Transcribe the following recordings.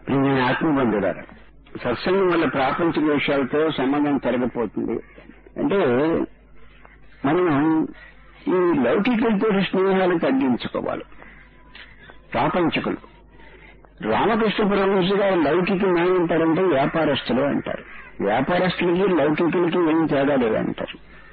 ఇప్పుడు నేను ఆత్మబంధుడారు సత్సంగం వల్ల ప్రాపంచిక విషయాలతో సంబంధం తరగపోతుంది అంటే మనం ఈ లౌకికులతో స్నేహాలు తగ్గించుకోవాలి ప్రాపంచికులు రామకృష్ణ పరమహంస గారు లౌకికులు ఏమంటారంటే వ్యాపారస్తులు అంటారు వ్యాపారస్తులకి లౌకికులకి ఏం తేడా లేదంటారు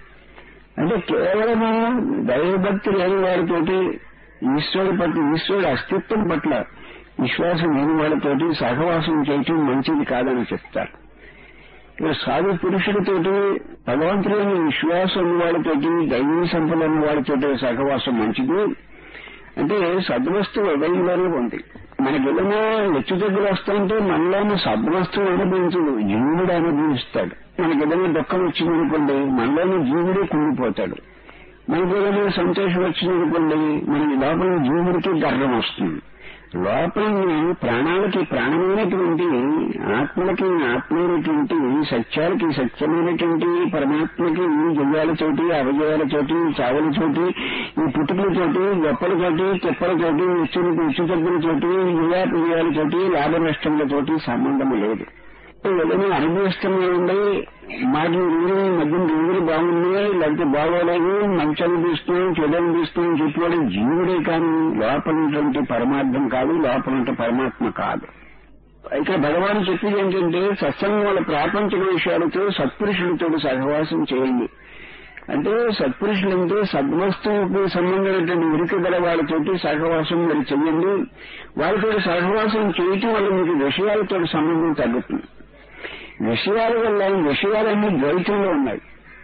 అంటే కేవలము దైవభక్తి లేని వారితోటి ఈశ్వరుడి పట్ల ఈశ్వరుడి అస్తిత్వం పట్ల విశ్వాసం లేని వాళ్ళతోటి సహవాసం చేయటం మంచిది కాదని చెప్తారు ఇక్కడ సాధు పురుషుడితోటి భగవంతుడైన విశ్వాసం ఉన్న వాళ్ళతోటి దైవీ సంపద ఉన్న వాళ్ళతోటి సహవాసం మంచిది అంటే సద్వస్తువు ఉదయంలోనే ఉంది మనకి ఏదైనా హెచ్చు దగ్గర వస్తుంటే మనలోని సద్వస్తువు అనుభవించదు జీవుడు అనుభవిస్తాడు మనకి ఏదైనా దుఃఖం వచ్చిందనుకోండి మనలోని జీవుడే కుండిపోతాడు మనకి ఏదైనా సంతోషం వచ్చిందనుకోండి మనకి లోపల జీవుడికి గర్వం వస్తుంది లోపల ప్రాణాలకి ప్రాణమైనటువంటి ఆత్మలకి ఆత్మైనటువంటి సత్యాలకి సత్యమైనటువంటి పరమాత్మకి జయాలతోటి అవయవాలతోటి చావులతోటి ఈ పుట్టుకలతోటి గొప్పలతోటి తిప్పలతోటి ఉచ్చులకి ఉచ్చు తగ్గులతోటి విజయాపజయాలతోటి లాభ నష్టములతోటి సంబంధం లేదు ఏదైనా అనుభవిస్తున్నాయండి మాటి రోజులు మధ్య రోజులు బాగున్నాయి లేకపోతే బాగోలేదు మంచి అనిపిస్తున్నాం చెడు అనిపిస్తున్నాం చెప్పేవాడు జీవుడే కానీ లోపల పరమార్థం కాదు లోపల పరమాత్మ కాదు ఇక్కడ భగవాన్ చెప్పేది ఏంటంటే సత్సంగం వల్ల ప్రాపంచిక విషయాలతో సత్పురుషులతో సహవాసం చేయండి అంటే సత్పురుషులంటే సద్వస్తువుకు సంబంధించినటువంటి ఉరికి గల వాళ్ళతోటి సహవాసం మరి చెయ్యండి వాళ్ళతో సహవాసం చేయటం వల్ల మీకు విషయాలతో సంబంధం తగ్గుతుంది విషయాల వల్ల విషయాలన్నీ ద్వైతంలో ఉన్నాయి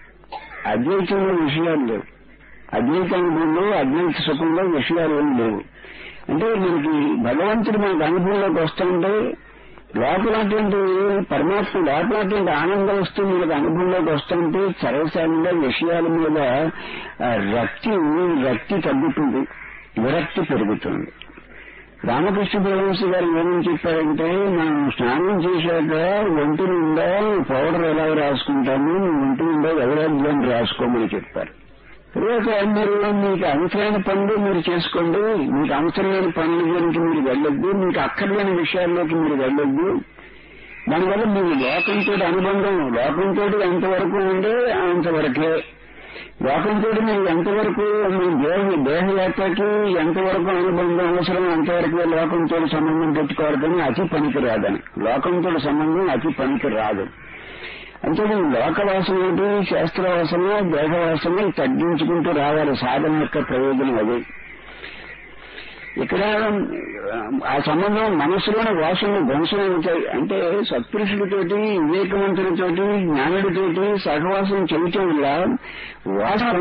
అద్వైతంలో విషయాలు లేవు అద్వైత అనుభవంలో అద్వైత సుఖంలో విషయాలు ఏమి లేవు అంటే మనకి భగవంతుడు మనకు అనుభవంలోకి వస్తుంటే లోపలటువంటి పరమాత్మ లోపలటువంటి ఆనందం వస్తూ మనకు అనుభవంలోకి వస్తుంటే సర్వసాధారణంగా విషయాల మీద రక్తి రక్తి తగ్గుతుంది విరక్తి పెరుగుతుంది రామకృష్ణ పరమహంస గారు ఏమని చెప్పారంటే మనం స్నానం చేశాక ఒంటి నిండా పౌడర్ ఎలా రాసుకుంటాము ఒంటి నిండా ఎవరాజ్యాన్ని రాసుకోమని చెప్పారు తర్వాత మీరు మీకు అవసరమైన పనులు మీరు చేసుకోండి మీకు అవసరమైన పనుల గురించి మీరు వెళ్ళొద్దు మీకు అక్కర్లేని విషయాల్లోకి మీరు వెళ్ళొద్దు దానివల్ల మీ లోకంతో అనుబంధం లోకంతో ఎంతవరకు ఉండే అంతవరకే లోకంతో మీరు ఎంతవరకు మీ దేహ దేహయాత్రకి ఎంతవరకు అనుబంధం అవసరం అంతవరకు లోకంతో సంబంధం పెట్టుకోవాలి కానీ అతి పనికి రాదని లోకంతో సంబంధం అతి పనికి రాదు అంటే ఈ లోకవాసన ఏంటి శాస్త్రవాసన దేహవాసన తగ్గించుకుంటూ రావాలి సాధన యొక్క ప్రయోజనం అది ఇక్కడ ఆ సంబంధం మనసులోని వాసనలు ధ్వంసం అవుతాయి అంటే సత్పురుషుడితోటి వివేకవంతులతోటి జ్ఞానుడితోటి సహవాసం చేయటం వల్ల వాసన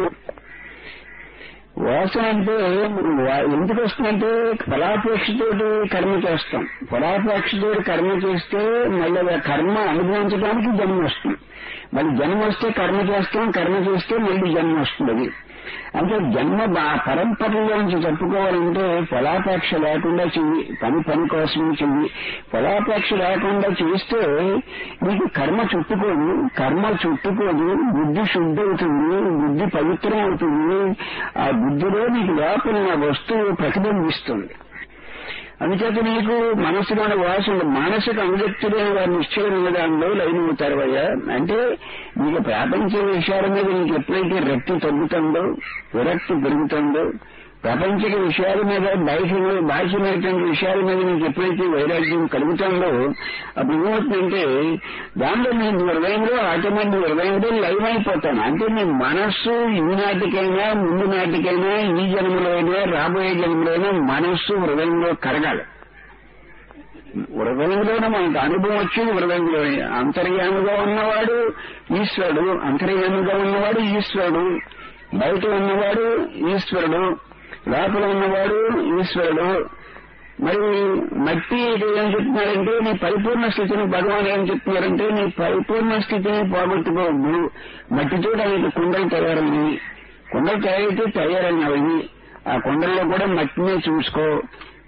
వాసన అంటే ఎందుకు వస్తుందంటే ఫలాపేక్షతోటి కర్మ చేస్తాం ఫలాపేక్షతోటి కర్మ చేస్తే మళ్ళీ ఆ కర్మ అనుభవించడానికి జన్మ వస్తుంది మళ్ళీ జన్మ వస్తే కర్మ చేస్తాం కర్మ చేస్తే మళ్ళీ జన్మ వస్తుంది అంటే జన్మ పరంపరలో నుంచి చెప్పుకోవాలంటే ఫలాపేక్ష లేకుండా చెయ్యి పని పని కోసమే చెయ్యి ఫలాపేక్ష లేకుండా చేస్తే నీకు కర్మ చుట్టుకోదు కర్మ చుట్టుకోదు బుద్ధి శుద్ధి అవుతుంది బుద్ధి పవిత్రం అవుతుంది ఆ బుద్ధిలో నీకు లోపల వస్తువు ప్రతిబింబిస్తుంది అందుచేత నీకు మనసులోని వాసన మానసిక అనుజక్తులైన వారి నిశ్చయమైన దానిలో లైనవుతారవయ్యా అంటే నీకు ప్రాపంచ విషయాల మీద నీకు ఎప్పుడైతే రక్తి తగ్గుతుందో విరక్తి పెరుగుతుందో ప్రపంచక విషయాల మీద బాహ్య బాహ్యమైనటువంటి విషయాల మీద నీకు ఎప్పుడైతే వైరాగ్యం కలుగుతుందో అప్పుడు ఏమవుతుందంటే దాంట్లో నీ హృదయంలో ఆటోమేటిక్ హృదయంలో లైవ్ అయిపోతాను అంటే నీ మనస్సు ఈ నాటికైనా ముందు నాటికైనా ఈ జన్మలో అయినా రాబోయే జన్మలో అయినా మనస్సు హృదయంలో కరగాలి హృదయంలోనే మనకు అనుభవం వచ్చింది హృదయంలో అంతర్యామిగా ఉన్నవాడు ఈశ్వరుడు అంతర్యామిగా ఉన్నవాడు ఈశ్వరుడు బయట ఉన్నవాడు ఈశ్వరుడు లోపల ఉన్నవాడు ఈశ్వరుడు మరి మట్టి ఏం చెప్తున్నారంటే నీ పరిపూర్ణ స్థితిని భగవాన్ ఏం చెప్తున్నారంటే నీ పరిపూర్ణ స్థితిని పోగొట్టుకోవద్దు మట్టితో అనేక కుండలు తయారైనవి కుండలు తయారైతే తయారైనవి ఆ కుండల్లో కూడా మట్టినే చూసుకో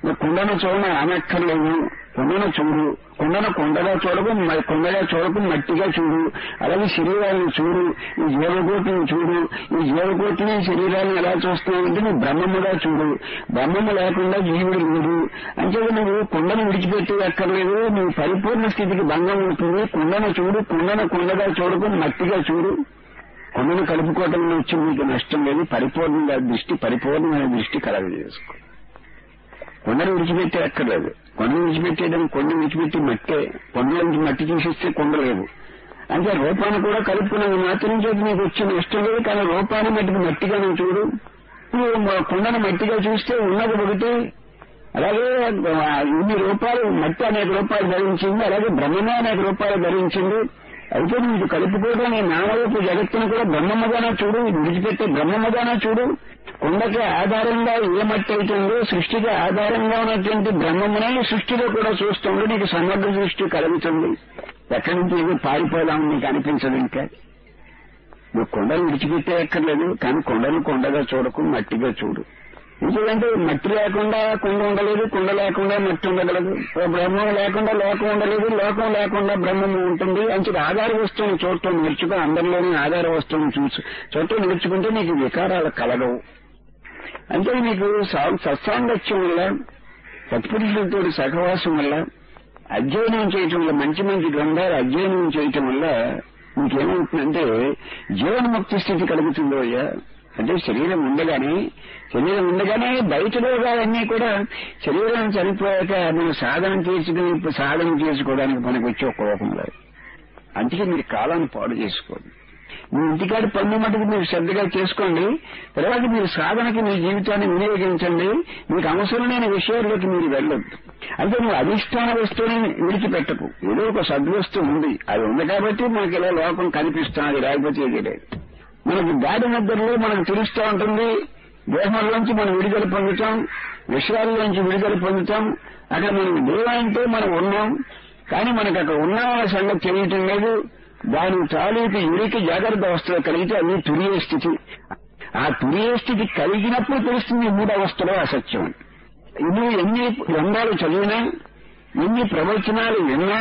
నువ్వు కుండను చూడని అనక్కర్లేదు కుండను చూడు కుండను కొండగా చూడకు మ- కొండగా చూడకు మట్టిగా చూడు అలాగే శరీరాన్ని చూడు ఈ జీవకోటిని చూడు ఈ జీవకోటిని శరీరాన్ని ఎలా చూస్తున్నావు అంటే నువ్వు బ్రహ్మముగా చూడు బ్రహ్మము లేకుండా జీవుడు లేడు అంటే నువ్వు కుండను విడిచిపెట్టి అక్కర్లేదు నువ్వు పరిపూర్ణ స్థితికి భంగం ఉంటుంది కుండను చూడు కుండను కొండగా చూడకు మట్టిగా చూడు కొండను కలుపుకోవడంలో వచ్చి నీకు నష్టం లేదు పరిపూర్ణంగా దృష్టి పరిపూర్ణమైన దృష్టి కలగజేసుకో కొండను విడిచిపెట్టే అక్కర్లేదు కొండను విడిచిపెట్టేయడం కొండ విడిచిపెట్టి మట్టే కొండల నుంచి మట్టి తీసేస్తే కొండ లేదు అంటే రూపాన్ని కూడా కలుపుకున్నది మాత్రం చేతి నీకు వచ్చే నష్టం లేదు కానీ రూపాన్ని మట్టికి మట్టిగా నువ్వు చూడు నువ్వు మ- కొండను మట్టిగా చూస్తే ఉన్నది ఒకటి అలాగే ఆ, ఇన్ని రూపాయలు మట్టి అనేక రూపాయలు ధరించింది అలాగే బ్రహ్మమే అనేక రూపాయలు ధరించింది అయితే నీకు కలుపుకోవడం నీ నామరూపు జగత్తును కూడా బ్రహ్మముగానే చూడు ఇది విడిచిపెట్టే బ్రహ్మముగానే చూడు కొండకి ఆధారంగా ఏ మట్టి అవుతుందో సృష్టికి ఆధారంగా ఉన్నటువంటి బ్రహ్మమునే ఈ సృష్టిలో కూడా చూస్తుండే నీకు సమగ్ర సృష్టి కలుగుతుంది ఎక్కడి నుంచి ఏదో పారిపోదామని నీకు అనిపించదు ఇంకా నువ్వు కొండను విడిచిపెట్టే ఎక్కర్లేదు కానీ కొండను కొండగా చూడకు మట్టిగా చూడు ఎందుకంటే మట్టి లేకుండా కొండ ఉండలేదు కొండ లేకుండా మట్టి ఉండగలదు ఓ బ్రహ్మం లేకుండా లోకం ఉండలేదు లోకం లేకుండా బ్రహ్మము ఉంటుంది అంచుకు ఆధార వస్తువుని చూడటం నేర్చుకో అందరిలోని ఆధార వస్తువుని చూసు చూడటం నేర్చుకుంటే నీకు వికారాలు కలగవు అంటే నీకు సా- సత్సాంగత్యం వల్ల సత్పురుషులతో సహవాసం వల్ల అధ్యయనం చేయటం వల్ల మంచి మంచి గ్రంథాలు అధ్యయనం చేయటం వల్ల నీకేమవుతుందంటే జీవన్ముక్తి స్థితి కలుగుతుందో అయ్యా అంటే శరీరం ఉండగానే శరీరం ఉండగానే బయట రోగాలన్నీ కూడా శరీరం చనిపోయాక మనం సాధన చేసుకుని సాధన చేసుకోవడానికి మనకు వచ్చే ఒక రోగం లేదు అందుకే మీరు కాలాన్ని పాడు చేసుకోండి మీ ఇంటికాడి పన్ను మటుకు మీరు శ్రద్ధగా చేసుకోండి తర్వాత మీరు సాధనకి మీ జీవితాన్ని వినియోగించండి మీకు అవసరం లేని విషయాల్లోకి మీరు వెళ్ళొద్దు అంటే నువ్వు అధిష్టాన వస్తువుని విడిచిపెట్టకు ఏదో ఒక సద్వస్తువు ఉంది అది ఉంది కాబట్టి మనకి ఇలా లోకం కనిపిస్తున్నది లేకపోతే ఇది లేదు మనకి గాడి నిద్రలో మనకు తెలుస్తూ ఉంటుంది దేహంలోంచి మనం విడుదల పొందుతాం విషయాల్లోంచి విడుదల పొందుతాం అక్కడ మనం దేవంటే మనం ఉన్నాం కానీ మనకు అక్కడ ఉన్నామన్న సంగతి తెలియటం లేదు దాని తాలూకు ఉరికి జాగ్రత్త అవస్థలో కలిగితే అది తురియ స్థితి ఆ తురియ స్థితి కలిగినప్పుడు తెలుస్తుంది ఈ మూడు అవస్థలో అసత్యం అని. ఇది ఎన్ని గ్రంథాలు చదివినా ఎన్ని ప్రవచనాలు విన్నా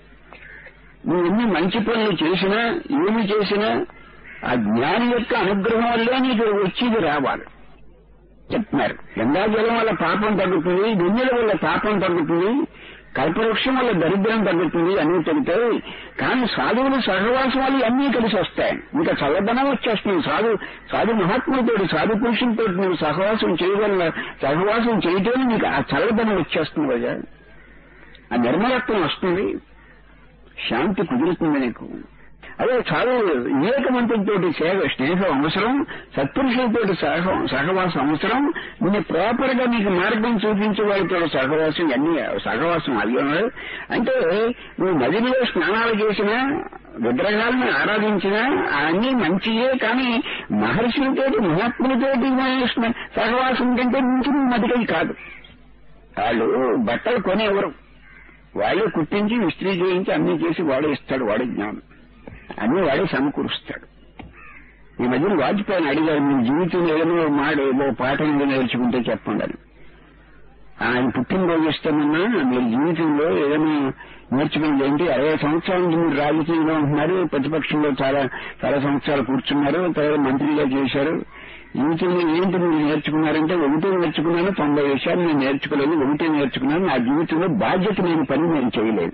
నువ్వు ఎన్ని మంచి పనులు చేసినా ఏమి చేసినా ఆ జ్ఞాని యొక్క అనుగ్రహం వల్లే నీకు వచ్చేది రావాలి చెప్తున్నారు గంగాజలం వల్ల పాపం తగ్గుతుంది వెన్నెల వల్ల పాపం తగ్గుతుంది కల్పవృక్షం వల్ల దరిద్రం తగ్గుతుంది అన్ని తగ్గుతాయి కానీ సాధువులు సహవాసం వల్ల అన్నీ కలిసి వస్తాయి ఇంకా చల్లదనం వచ్చేస్తుంది సాధు సాధు మహాత్ములతోటి సాధు పురుషులతో నువ్వు సహవాసం చేయగల సహవాసం చేయటమే నీకు ఆ చల్లదనం వచ్చేస్తుంది కదా ఆ నిర్మలత్వం వస్తుంది శాంతి కుదురుతుంది నీకు అదే చాలా వివేకవంతులతో సేవ స్నేహం అవసరం సత్పురుషులతో సహ సహవాసం అవసరం నిన్ను ప్రాపర్ గా నీకు మార్గం చూపించే వాళ్ళతో సహవాసం అన్ని సహవాసం అయ్యాడు అంటే నువ్వు నదిలో స్నానాలు చేసినా విగ్రహాలను ఆరాధించినా అన్ని మంచియే కానీ మహర్షులతోటి మహాత్ములతోటి స్న- సహవాసం కంటే మించి నదికై కాదు వాళ్ళు బట్టలు కొనేవరు వాళ్ళే కుట్టించి విస్త్రీ చేయించి అన్ని చేసి వాడే ఇస్తాడు వాడే జ్ఞానం అన్ని వాడే సమకూరుస్తాడు ఈ మధ్యన వాజ్పేయిని అడిగారు మీ జీవితంలో ఏదైనా ఓ మాట ఏదో పాఠం ఏదో నేర్చుకుంటే చెప్పండి అని ఆయన పుట్టినరోజు ఇస్తామన్నా మీరు జీవితంలో ఏదైనా నేర్చుకునేది ఏంటి అరవై సంవత్సరాల నుంచి మీరు రాజకీయంలో ఉంటున్నారు ప్రతిపక్షంలో చాలా చాలా సంవత్సరాలు కూర్చున్నారు తర్వాత మంత్రిగా చేశారు జీవితంలో ఏంటి మీరు నేర్చుకున్నారంటే ఒకటే నేర్చుకున్నాను తొంభై విషయాలు నేను నేర్చుకోలేదు ఒకటే నేర్చుకున్నాను నా జీవితంలో బాధ్యత లేని పని నేను చేయలేదు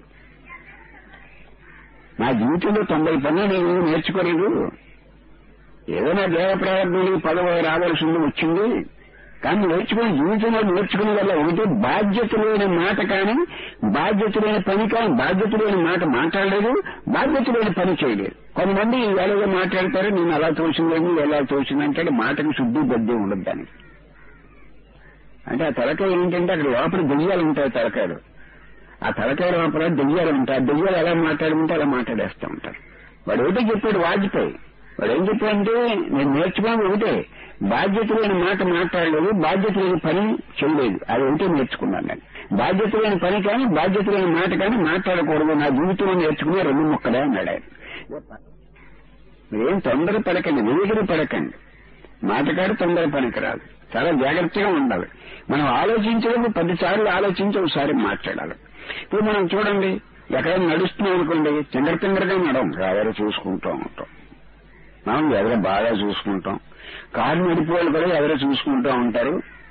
నా జీవితంలో తొంభై పనులు నేను నేర్చుకోలేదు ఏదైనా దేవ ప్రారంభంలో పదవి రావాల్సింది వచ్చింది కానీ నేర్చుకుని జీవితంలో నేర్చుకునే వల్ల ఒకటి బాధ్యత లేని మాట కానీ బాధ్యత లేని పని కానీ బాధ్యత లేని మాట మాట్లాడలేదు బాధ్యత లేని పని చేయలేదు కొంతమంది ఎలాగో మాట్లాడతారు నేను అలా తోచిందని ఎలా తోచింది అంటే మాటకు శుద్ధి బద్దే ఉండదు దానికి అంటే ఆ తలకాయ ఏంటంటే అక్కడ లోపల దెయ్యాలు ఉంటాయి తలకాయలు ఆ తలకాయ లోపల దెయ్యాలు ఉంటాయి ఆ దెయ్యాలు ఎలా మాట్లాడమంటే అలా మాట్లాడేస్తూ ఉంటారు వాడు ఒకటే చెప్పాడు వాజ్పేయి వాడు ఏం చెప్పాడంటే నేను నేర్చుకున్నది ఒకటే బాధ్యత లేని మాట మాట్లాడలేదు బాధ్యత లేని పని చేయలేదు అది ఒకటే నేర్చుకున్నాను నేను బాధ్యత లేని పని కానీ బాధ్యత లేని మాట కానీ మాట్లాడకూడదు నా జీవితంలో నేర్చుకునే రెండు ముక్కలే అన్నాడు ఆయన మీరేం తొందర పడకండి వేగిరి పడకండి మాటకాడు తొందర పనికిరాదు చాలా జాగ్రత్తగా ఉండాలి మనం ఆలోచించడం పదిసార్లు ఆలోచించి ఒకసారి మాట్లాడాలి ఇప్పుడు మనం చూడండి ఎక్కడైనా నడుస్తున్నాం అనుకోండి తింగర తింగరగా నడవం ఎవరు చూసుకుంటూ ఉంటాం మనం ఎవరో బాగా చూసుకుంటాం కారు నడిపే వాళ్ళు కూడా ఎవరో చూసుకుంటూ ఉంటారు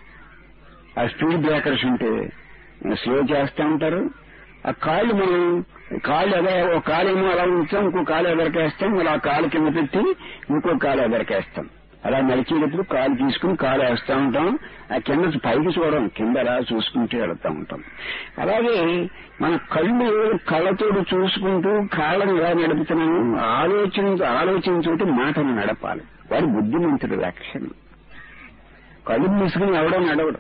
ఆ స్పీడ్ బ్రేకర్స్ ఉంటే స్లో చేస్తూ ఉంటారు ఆ కాళ్ళు మనం కాళ్ళు ఎద ఒక కాలు ఏమో అలా ఉంచాం ఇంకో కాలు ఎదరికేస్తాం మళ్ళీ ఆ కాలు కింద పెట్టి ఇంకో కాలు ఎదరికేస్తాం అలా నడిచేటప్పుడు కాలు తీసుకుని కాలు వేస్తూ ఉంటాం ఆ కింద పైకి చూడడం కింద అలా చూసుకుంటూ వెళ్తూ ఉంటాం అలాగే మన కళ్ళు కళ్ళతోడు చూసుకుంటూ కాళ్ళని ఎలా నడుపుతున్నాము ఆలోచన ఆలోచించుకుంటూ మాటను నడపాలి వాడు బుద్ధిమంతుడు లక్షణం కళ్ళు మూసుకుని ఎవడో నడవడు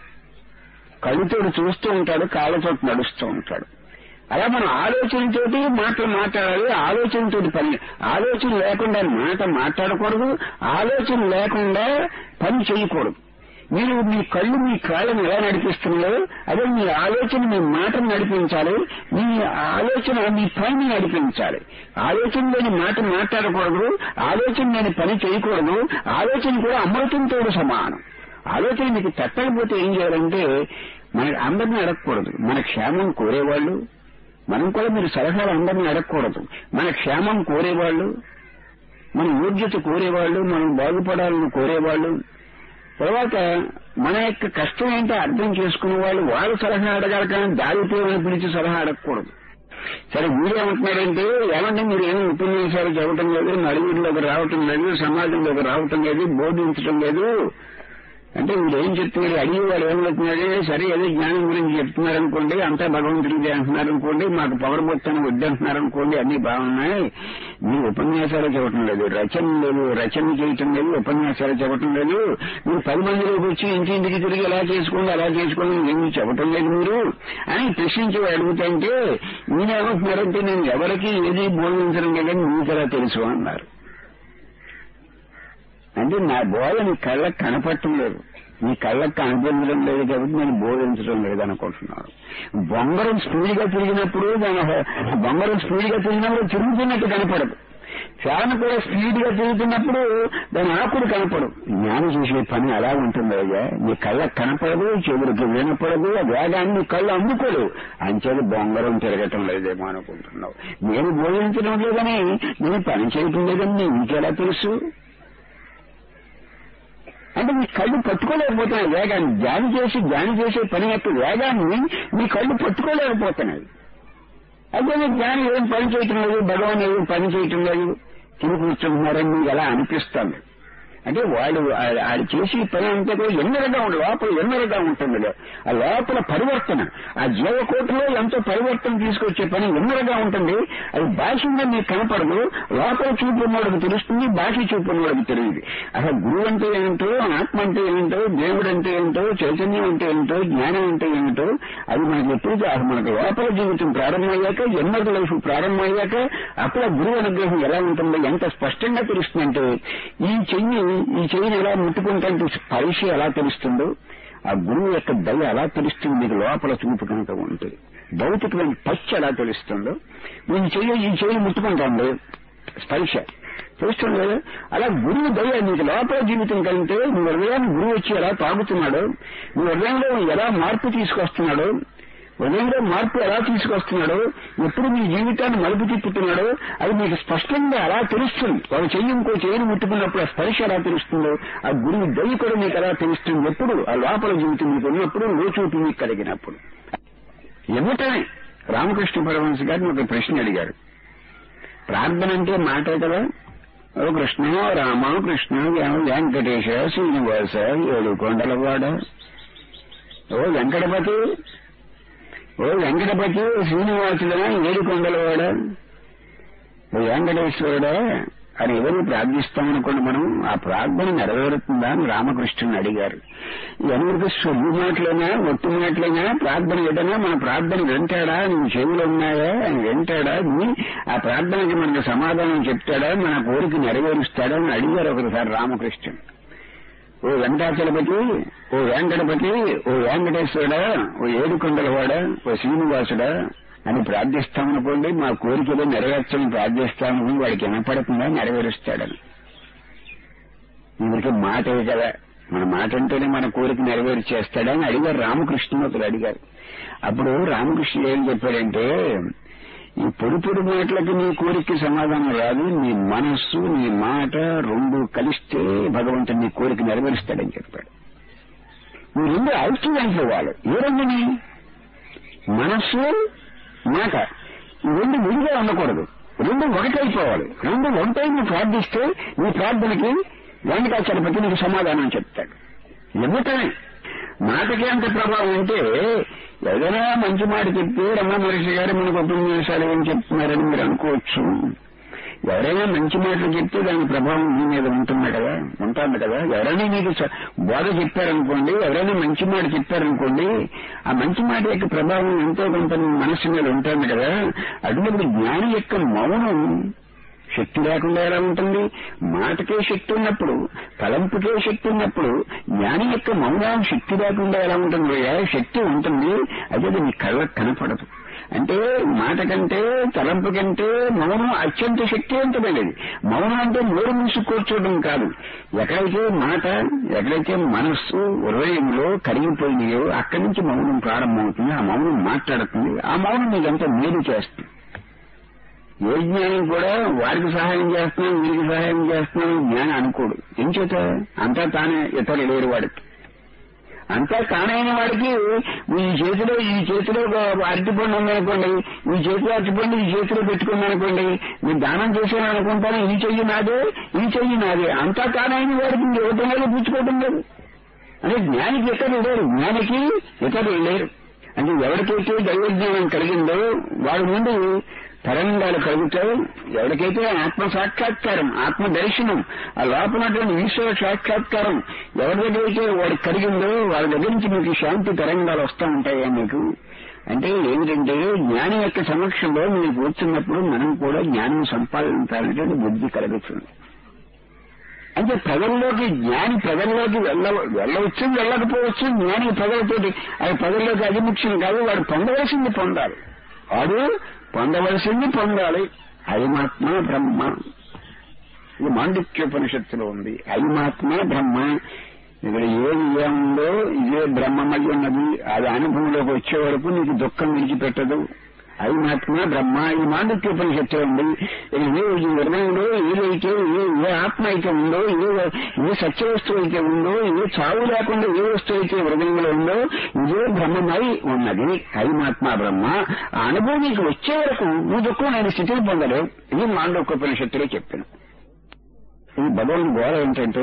కళ్ళతోడు చూస్తూ ఉంటాడు కాళ్ళతో నడుస్తూ ఉంటాడు అలా మనం ఆలోచనతోటి మాటలు మాట్లాడాలి ఆలోచనతోటి పని ఆలోచన లేకుండా మాట మాట్లాడకూడదు ఆలోచన లేకుండా పని చేయకూడదు మీరు మీ కళ్ళు మీ కాళ్ళని ఎలా నడిపిస్తున్నారో అదే మీ ఆలోచన మీ మాటను నడిపించాలి మీ ఆలోచన మీ పనిని నడిపించాలి ఆలోచన లేని మాట మాట్లాడకూడదు ఆలోచన లేని పని చేయకూడదు ఆలోచన కూడా అమృతంతో సమానం ఆలోచన మీకు తట్టకపోతే ఏం చేయాలంటే మన అందరినీ అడగకూడదు మన క్షేమం కోరేవాళ్ళు మనం కూడా మీరు సలహాలు అందరినీ అడగకూడదు మన క్షేమం కోరేవాళ్ళు మన యోగ్యత కోరేవాళ్ళు మనం బాగుపడాలని కోరేవాళ్ళు తర్వాత మన యొక్క కష్టం ఏంటో అర్థం చేసుకునే వాళ్ళు వాళ్ళ సలహా అడగాలి కానీ దారితో పిలిచి సలహా అడగకూడదు సరే వీడేమంటున్నాడంటే ఏమంటే మీరు ఏమి ఉపన్యాసాలు చదవటం లేదు నలుగురిలోకి రావటం లేదు సమాజంలోకి రావటం లేదు బోధించటం లేదు అంటే వీడు ఏం చెప్తున్నాడు అడిగేవాడు ఏమవుతున్నాడు సరే ఏదో జ్ఞానం గురించి చెప్తున్నారు అనుకోండి అంతా భగవంతుడిది అంటున్నారు అనుకోండి మాకు పొగర మొత్తాన్ని వద్దంటున్నారు అనుకోండి అన్ని బాగున్నాయి మీరు ఉపన్యాసాలు చెప్పటం లేదు రచన లేదు రచన చేయటం లేదు ఉపన్యాసాలు చెప్పటం లేదు మీరు పది మందిలోకి వచ్చి ఇంటింటికి తిరిగి ఎలా చేసుకోండి అలా చేసుకోండి ఏమి చెప్పటం లేదు మీరు అని ప్రశ్నించి అడుగుతుంటే మీరేమంటున్నారంటే నేను ఎవరికి ఏది బోధించడం లేదని మీకు ఎలా తెలుసు అన్నారు అంటే నా బోధ నీ కళ్ళకు కనపడటం లేదు నీ కళ్ళకు కనిపించడం లేదు కాబట్టి నేను బోధించడం లేదనుకుంటున్నాను బొంగరం స్పీడ్ గా తిరిగినప్పుడు దాని బొంగరం స్పీడ్ గా తిరిగినప్పుడు తిరుగుతున్నట్టు కనపడదు ఫ్యాన్ కూడా స్పీడ్ గా తిరుగుతున్నప్పుడు దాని ఆకుడు కనపడు జ్ఞానం చేసే పని అలా ఉంటుంది అయ్యా నీ కళ్ళకు కనపడదు చెవులకు వినపడదు ఆ వేగాన్ని నీ కళ్ళు అందుకోడు అంచేది బొంగరం తిరగటం లేదేమో అనుకుంటున్నావు నేను బోధించడం లేదని నేను పని చేయటం లేదని నీకెలా తెలుసు అంటే మీ కళ్ళు పట్టుకోలేకపోతున్నాయి వేగాన్ని ధ్యానం చేసి ధ్యానం చేసే పని యొక్క వేగాన్ని మీ కళ్ళు పట్టుకోలేకపోతున్నాయి అదే మీ జ్ఞానం ఏం పని చేయటం లేదు భగవాన్ ఏం పని చేయటం లేదు తిరిగి కూర్చుంటున్నారని మీకు ఎలా అనిపిస్తుంది అంటే వాడు ఆడు చేసే పని అంతా కూడా ఎన్నరగా ఉంటుంది లోపల ఎన్నరగా ఉంటుంది ఆ లోపల పరివర్తన ఆ జీవకోటిలో ఎంతో పరివర్తన తీసుకొచ్చే పని ఎన్నరగా ఉంటుంది అది బాహ్యంగా మీకు కనపడదు లోపల చూపు ఉన్నవాడికి తెలుస్తుంది బాహ్య చూపు ఉన్నవాడికి తెలియదు అసలు గురువు అంటే ఏంటో ఆత్మ అంటే ఏంటో దేవుడు అంటే ఏంటో చైతన్యం అంటే ఏంటో జ్ఞానం అంటే ఏంటో అది మనకి ఎప్పుడు అసలు మనకు లోపల జీవితం ప్రారంభమయ్యాక ఎన్నర లైఫ్ ప్రారంభమయ్యాక అప్పుడు ఆ గురువు అనుగ్రహం ఎలా ఉంటుందో ఎంత స్పష్టంగా తెలుస్తుందంటే ఈ చెయ్యి ఈ చెయ్యిని ఎలా ముట్టుకుంటే స్పర్శ ఎలా తెలుస్తుందో ఆ గురువు యొక్క దయ ఎలా తెలుస్తుంది మీకు లోపల చూపు కనుక ఉంటుంది భౌతికమైన టచ్ ఎలా తెలుస్తుందో ఈ చెయ్యి ఈ చెయ్యి ముట్టుకుంటాండి స్పర్శ తెలుస్తుంది కదా అలా గురువు దయ నీకు లోపల జీవితం కంటే నీ హృదయాన్ని గురువు వచ్చి ఎలా తాగుతున్నాడో నీ హృదయంలో ఎలా మార్పు తీసుకొస్తున్నాడో హృదయంలో మార్పు ఎలా తీసుకొస్తున్నాడో ఎప్పుడు మీ జీవితాన్ని మలుపు తిప్పుతున్నాడో అది మీకు స్పష్టంగా అలా తెలుస్తుంది ఒక చెయ్యి ఇంకో చెయ్యిని ముట్టుకున్నప్పుడు ఆ స్పర్శ ఎలా తెలుస్తుందో ఆ గురువు దయ కూడా మీకు ఎలా తెలుస్తుంది ఎప్పుడు ఆ లోపల జీవితం మీకు ఉన్నప్పుడు లోచూపు మీకు కలిగినప్పుడు ఎమ్మటనే రామకృష్ణ పరమహంస గారిని ఒక ప్రశ్న అడిగారు ప్రార్థన అంటే మాటే కదా ఓ కృష్ణ రామ కృష్ణ వెంకటేశ శ్రీనివాస ఏడు కొండలవాడ ఓ వెంకటపతి ఓ వెంకటపతి శ్రీనివాసుడా ఏడు కొండలవాడ ఓ వెంకటేశ్వరుడా అని ఎవరు ప్రార్థిస్తామనుకోండి మనం ఆ ప్రార్థన నెరవేరుతుందా అని రామకృష్ణుని అడిగారు ఎవరికి సొమ్ము మాటలైనా ఒట్టు మాటలైనా ప్రార్థన ఏదైనా మన ప్రార్థన వింటాడా నువ్వు చెవులు ఉన్నాయా అని వింటాడా అని ఆ ప్రార్థనకి మనకు సమాధానం చెప్తాడా మన కోరిక నెరవేరుస్తాడా అని అడిగారు ఒకసారి రామకృష్ణుడు ఓ వెంకటాచలపతి ఓ వెంకటపతి ఓ వెంకటేశ్వరుడా ఓ ఏడుకొండలవాడా ఓ శ్రీనివాసుడా అని ప్రార్థిస్తామనుకోండి మా కోరికలు నెరవేర్చని ప్రార్థిస్తామని వాడికి వినపడుతుందా నెరవేరుస్తాడని ఇవరికి మాటే కదా మన మాట అంటేనే మన కోరిక నెరవేరు చేస్తాడని అడిగారు రామకృష్ణమూర్తులు అడిగారు అప్పుడు రామకృష్ణుడు ఏం చెప్పాడంటే ఈ పొడి పొడి మాటలకి నీ కోరికకి సమాధానం రాదు నీ మనస్సు నీ మాట రెండు కలిస్తే భగవంతుడు నీ కోరిక నెరవేరుస్తాడని చెప్పాడు నువ్వు రెండు ఐక్యం పోవాలి ఏ రెండుని మనస్సు మాట ఈ రెండు విడిగా ఉండకూడదు రెండు ఒకటైపోవాలి రెండు ఒకటై నువ్వు ప్రార్థిస్తే నీ ప్రార్థనకి వెంకటాచలపతి నీకు సమాధానం చెప్తాడు ఎందుకని మాటకి అంత ప్రభావం అంటే ఏదైనా మంచి మాట చెప్తే రమణ మహర్షి గారు మనకు ఉపన్యాసాలు ఏం చెప్తున్నారని మీరు అనుకోవచ్చు ఎవరైనా మంచి మాటలు చెప్తే దాని ప్రభావం మీ మీద ఉంటుంది కదా ఉంటుంది కదా ఎవరైనా మీకు స- బోధ చెప్పారనుకోండి ఎవరైనా మంచి మాట చెప్పారనుకోండి ఆ మంచి మాట యొక్క ప్రభావం ఎంతో కొంత మీ మనస్సు మీద ఉంటుంది కదా అటువంటి జ్ఞాని యొక్క మౌనం శక్తి లేకుండా ఎలా ఉంటుంది మాటకే శక్తి ఉన్నప్పుడు తలంపుకే శక్తి ఉన్నప్పుడు జ్ఞాని యొక్క మౌనం శక్తి లేకుండా ఎలా ఉంటుంది భయ్యా? శక్తి ఉంటుంది అదే అది నీ కళ్ళకు కనపడదు అంటే మాట కంటే తలంపు కంటే మౌనం అత్యంత శక్తివంతమైనది మౌనం అంటే నోరు మూసి కూర్చోవడం కాదు ఎక్కడైతే మాట ఎక్కడైతే మనస్సు హృదయంలో కరిగిపోయినాయో అక్కడి నుంచి మౌనం ప్రారంభమవుతుంది ఆ మౌనం మాట్లాడుతుంది ఆ మౌనం మీకు ఎంతో మేలు చేస్తుంది ఏ జ్ఞానం కూడా వారికి సహాయం చేస్తున్నాం వీరికి సహాయం చేస్తున్నాం జ్ఞానం అనుకోడు ఏం చేత అంతా తానే ఇతరులు లేరు వాడికి అంతా తానైన వాడికి ఈ చేతిలో ఈ చేతిలో ఒక అరటిపండు ఉందనుకోండి ఈ చేతిలో అరటిపండు ఈ చేతిలో పెట్టుకుందనుకోండి నేను దానం చేశాను అనుకుంటాను ఈ చెయ్యి నాదే ఈ చెయ్యి నాదే అంతా తానైన వాడికి ఇంకొకటి లేదు పుచ్చుకోవటం లేదు అంటే జ్ఞానికి ఇతరులు లేరు జ్ఞానికి ఇతరులు లేరు అంటే ఎవరికైతే దైవజ్ఞానం కలిగిందో వాడి ముందు తరంగాలు కలుగుతాయి ఎవరికైతే ఆత్మ సాక్షాత్కారం ఆత్మ దర్శనం ఆ లోపలటువంటి ఈశ్వర సాక్షాత్కారం ఎవరి దగ్గర అయితే వాడికి కలిగిందో వాళ్ళ దగ్గర నుంచి మీకు శాంతి తరంగాలు వస్తూ ఉంటాయా మీకు అంటే ఏమిటంటే జ్ఞాని యొక్క సమక్షంలో మీరు కూర్చున్నప్పుడు మనం కూడా జ్ఞానం సంపాదించాలనేటువంటి బుద్ధి కలుగుతుంది అంటే ప్రజల్లోకి జ్ఞాని ప్రజల్లోకి వెళ్ళ వెళ్ళవచ్చు వెళ్ళకపోవచ్చు జ్ఞాని ప్రజలతోటి అది ప్రజల్లోకి అది ముఖ్యం కాదు వాడు పొందవలసింది పొందాలి వాడు పొందవలసింది పొందాలి అయమాత్మ బ్రహ్మ ఇది మాండిక్యోపనిషత్తులో ఉంది అయమాత్మ బ్రహ్మ ఇక్కడ ఏది ఏముందో ఇదే బ్రహ్మమై ఉన్నది అది అనుభవంలోకి వచ్చే వరకు నీకు దుఃఖం విడిచిపెట్టదు అయమాత్మ బ్రహ్మ ఈ మాండిక్యోపనిషత్తు ఉంది ఇక్కడ ఏ ఈ హృదయంలో ఏదైతే ఏ ఏ ఆత్మ అయితే ఉందో ఏ ఏ సత్య వస్తువు అయితే ఉందో ఏ చావు లేకుండా ఏ వస్తువు అయితే హృదయంలో ఉందో ఇదే బ్రహ్మమై ఉన్నది అయమాత్మ బ్రహ్మ ఆ అనుభవం నీకు వచ్చే వరకు నువ్వు దుఃఖం నేను స్థితిని పొందలేవు ఇది మాండోక్యోపనిషత్తులో చెప్పాను ఈ భగవాన్ గోడ ఏంటంటే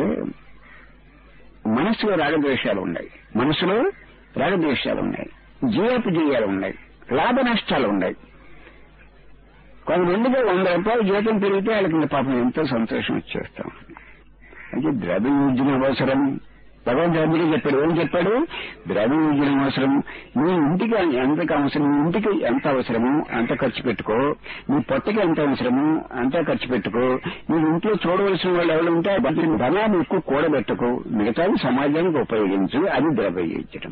మనసులో రాగద్వేషాలు ఉన్నాయి మనసులో రాగద్వేషాలు ఉన్నాయి జీవపు జీయాలు ఉన్నాయి లాభ నష్టాలు ఉన్నాయి కొంతమందిగా వంద రూపాయలు జీతం పెరిగితే వాళ్ళకి ఇంకా పాపం ఎంతో సంతోషం వచ్చేస్తాం అంటే ద్రవ్యయుజ్యం అవసరం భగవంతుడు అందుకే చెప్పాడు ఏం చెప్పాడు ద్రవ్యయుజ్యం అవసరం నీ ఇంటికి ఎంత అవసరం నీ ఇంటికి ఎంత అవసరమో అంత ఖర్చు పెట్టుకో నీ పొట్టకి ఎంత అవసరమో అంత ఖర్చు పెట్టుకో నీ ఇంట్లో చూడవలసిన వాళ్ళు ఎవరు ఉంటే వాటిని ధనాన్ని ఎక్కువ కూడబెట్టుకో మిగతాది సమాజానికి ఉపయోగించు అది ద్రవ్యయుజ్యం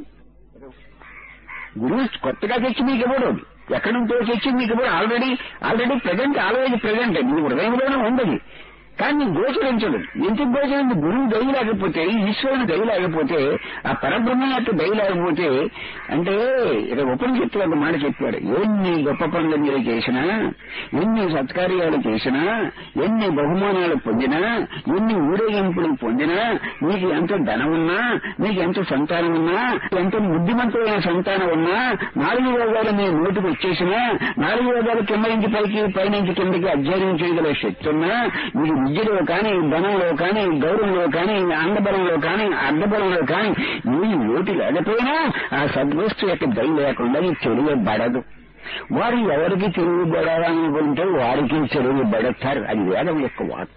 గురువు కొత్తగా తెచ్చి మీకు ఇవ్వడు ఎక్కడి నుంచో తెచ్చి మీకు ఇవ్వడు already already present already present నీ హృదయంలోనే ఉంది కానీ నీకు గోచరించదు ఎందుకు గోచరింది గురువు దయ లేకపోతే ఈశ్వరుని దయ లేకపోతే ఆ పరబ్రహ్మ యొక్క దయ లేకపోతే అంటే ఇక ఉపనిషత్తులు ఒక మాట చెప్పాడు ఎన్ని గొప్ప పనులు మీరు చేసినా ఎన్ని సత్కార్యాలు చేసినా ఎన్ని బహుమానాలు పొందినా ఎన్ని ఊరేగింపులు పొందినా మీకు ఎంత ధనం ఉన్నా మీకు ఎంత సంతానం ఉన్నా ఎంత బుద్ధిమంతులైన సంతానం ఉన్నా నాలుగు యోగాలు మీ నోటికి వచ్చేసినా నాలుగు యోగాలు కింద నుంచి పైకి పైనుంచి కిందకి అధ్యయనం చేయగల శక్తి ఉన్నా మీకు విద్యలో కానీ ధనంలో కానీ గౌరవంలో కానీ అండబలంలో కానీ అర్ధబలంలో కానీ మీ నోటి లేకపోయినా ఆ సద్వస్తు యొక్క దయ లేకుండా నీకు తెలియబడదు వారు ఎవరికి తెలియబడాలనుకుంటే వారికి తెలియబడతారు అది వేదం యొక్క వాక్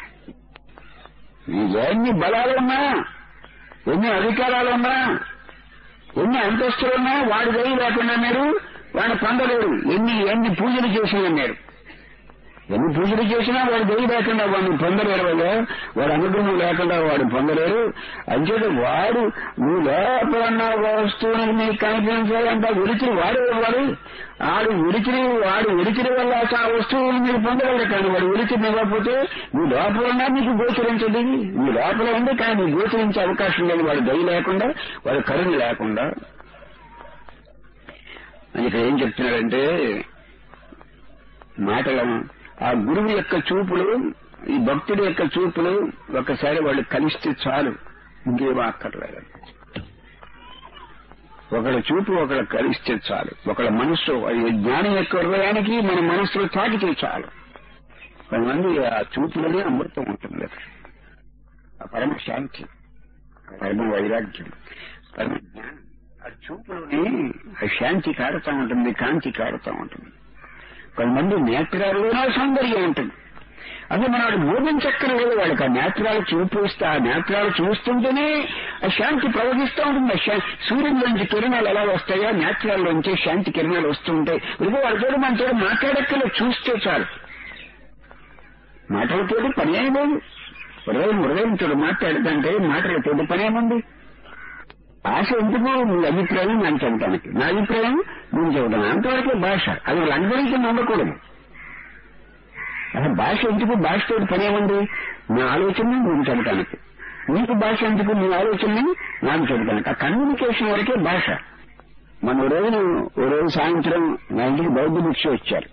నీ ఎన్ని బలాలున్నా ఎన్ని అధికారాలున్నా ఎన్ని అంతస్తులున్నా వాడి దయ లేకుండా మీరు వాడిని పొందలేరు ఎన్ని ఎన్ని పూజలు చేసినా మీరు ఎన్ని పూజలు చేసినా వాడు దయ లేకుండా వాడిని పొందలేరు కదా వాడు అనుగ్రహం లేకుండా వాడు పొందలేరు అంచేత వాడు నువ్వు లోపల ఉన్న వస్తువుని నీకు కనిపించాలంటే ఉడికిరి వాడే ఇవ్వాలి ఆడు ఉడికిరి వాడు ఉడికిరి వల్ల ఆ వస్తువుని మీరు పొందగలరు కానీ వాడు ఉడికిరి ఇవ్వకపోతే నీ లోపల ఉన్నా నీకు గోచరించదు నీ లోపల ఉంది కానీ నీకు గోచరించే అవకాశం లేదు వాడు దయ లేకుండా వాడు కరుణ లేకుండా అని ఇక్కడ ఏం చెప్తున్నాడంటే మాటలను ఆ గురువు యొక్క చూపులు ఈ భక్తుడి యొక్క చూపులు ఒక్కసారి వాళ్ళు కలిస్తే చాలు ఇంకేమో అక్కర్లేదు ఒకళ్ళ చూపు ఒకళ్ళ కలిస్తే చాలు ఒకళ్ళ మనస్సు ఈ జ్ఞానం యొక్క హృదయానికి మన మనస్సులో తాకితే చాలు కొంతమంది ఆ చూపులనే అమృతం ఉంటుంది ఆ పరమ శాంతి పరమ వైరాగ్యం పరమ జ్ఞానం ఆ చూపులోనే ఆ శాంతి కారుతా ఉంటుంది కాంతి కారుతా ఉంటుంది కొంతమంది నేత్రాల్లోనే సౌందర్యం ఉంటుంది అదే మన వాడు బోధించక్కర్లేదు వాళ్ళకి ఆ నేత్రాలు చూపిస్తే ఆ నేత్రాలు చూస్తుంటేనే ఆ శాంతి ప్రవహిస్తూ ఉంటుంది ఆ శా- సూర్యుడిలోంచి కిరణాలు ఎలా వస్తాయో నేత్రాల్లోంచి శాంతి కిరణాలు వస్తుంటాయి ఇప్పుడు వాళ్ళతో మనతో మాట్లాడక్కర్లేదు చూస్తే చాలు మాటలతోటి పని ఏం లేదు హృదయం హృదయంతో మాట్లాడుతుంటే మాటలతోటి పని ఏముంది భాష ఎందుకు నీ అభిప్రాయం నేను చెబుతానికి నా అభిప్రాయం నేను చెబుతాను అంతవరకే భాష అది వాళ్ళందరికీ ఉండకూడదు అసలు భాష ఎందుకు భాషతో పని ఏముంది నా ఆలోచన నేను చెబుతానికి నీకు భాష ఎందుకు నీ ఆలోచన నాకు చెబుతానికి ఆ కమ్యూనికేషన్ వరకే భాష మన ఓ రోజు ఓ రోజు సాయంత్రం నా ఇంటికి బౌద్ధ భిక్ష వచ్చారు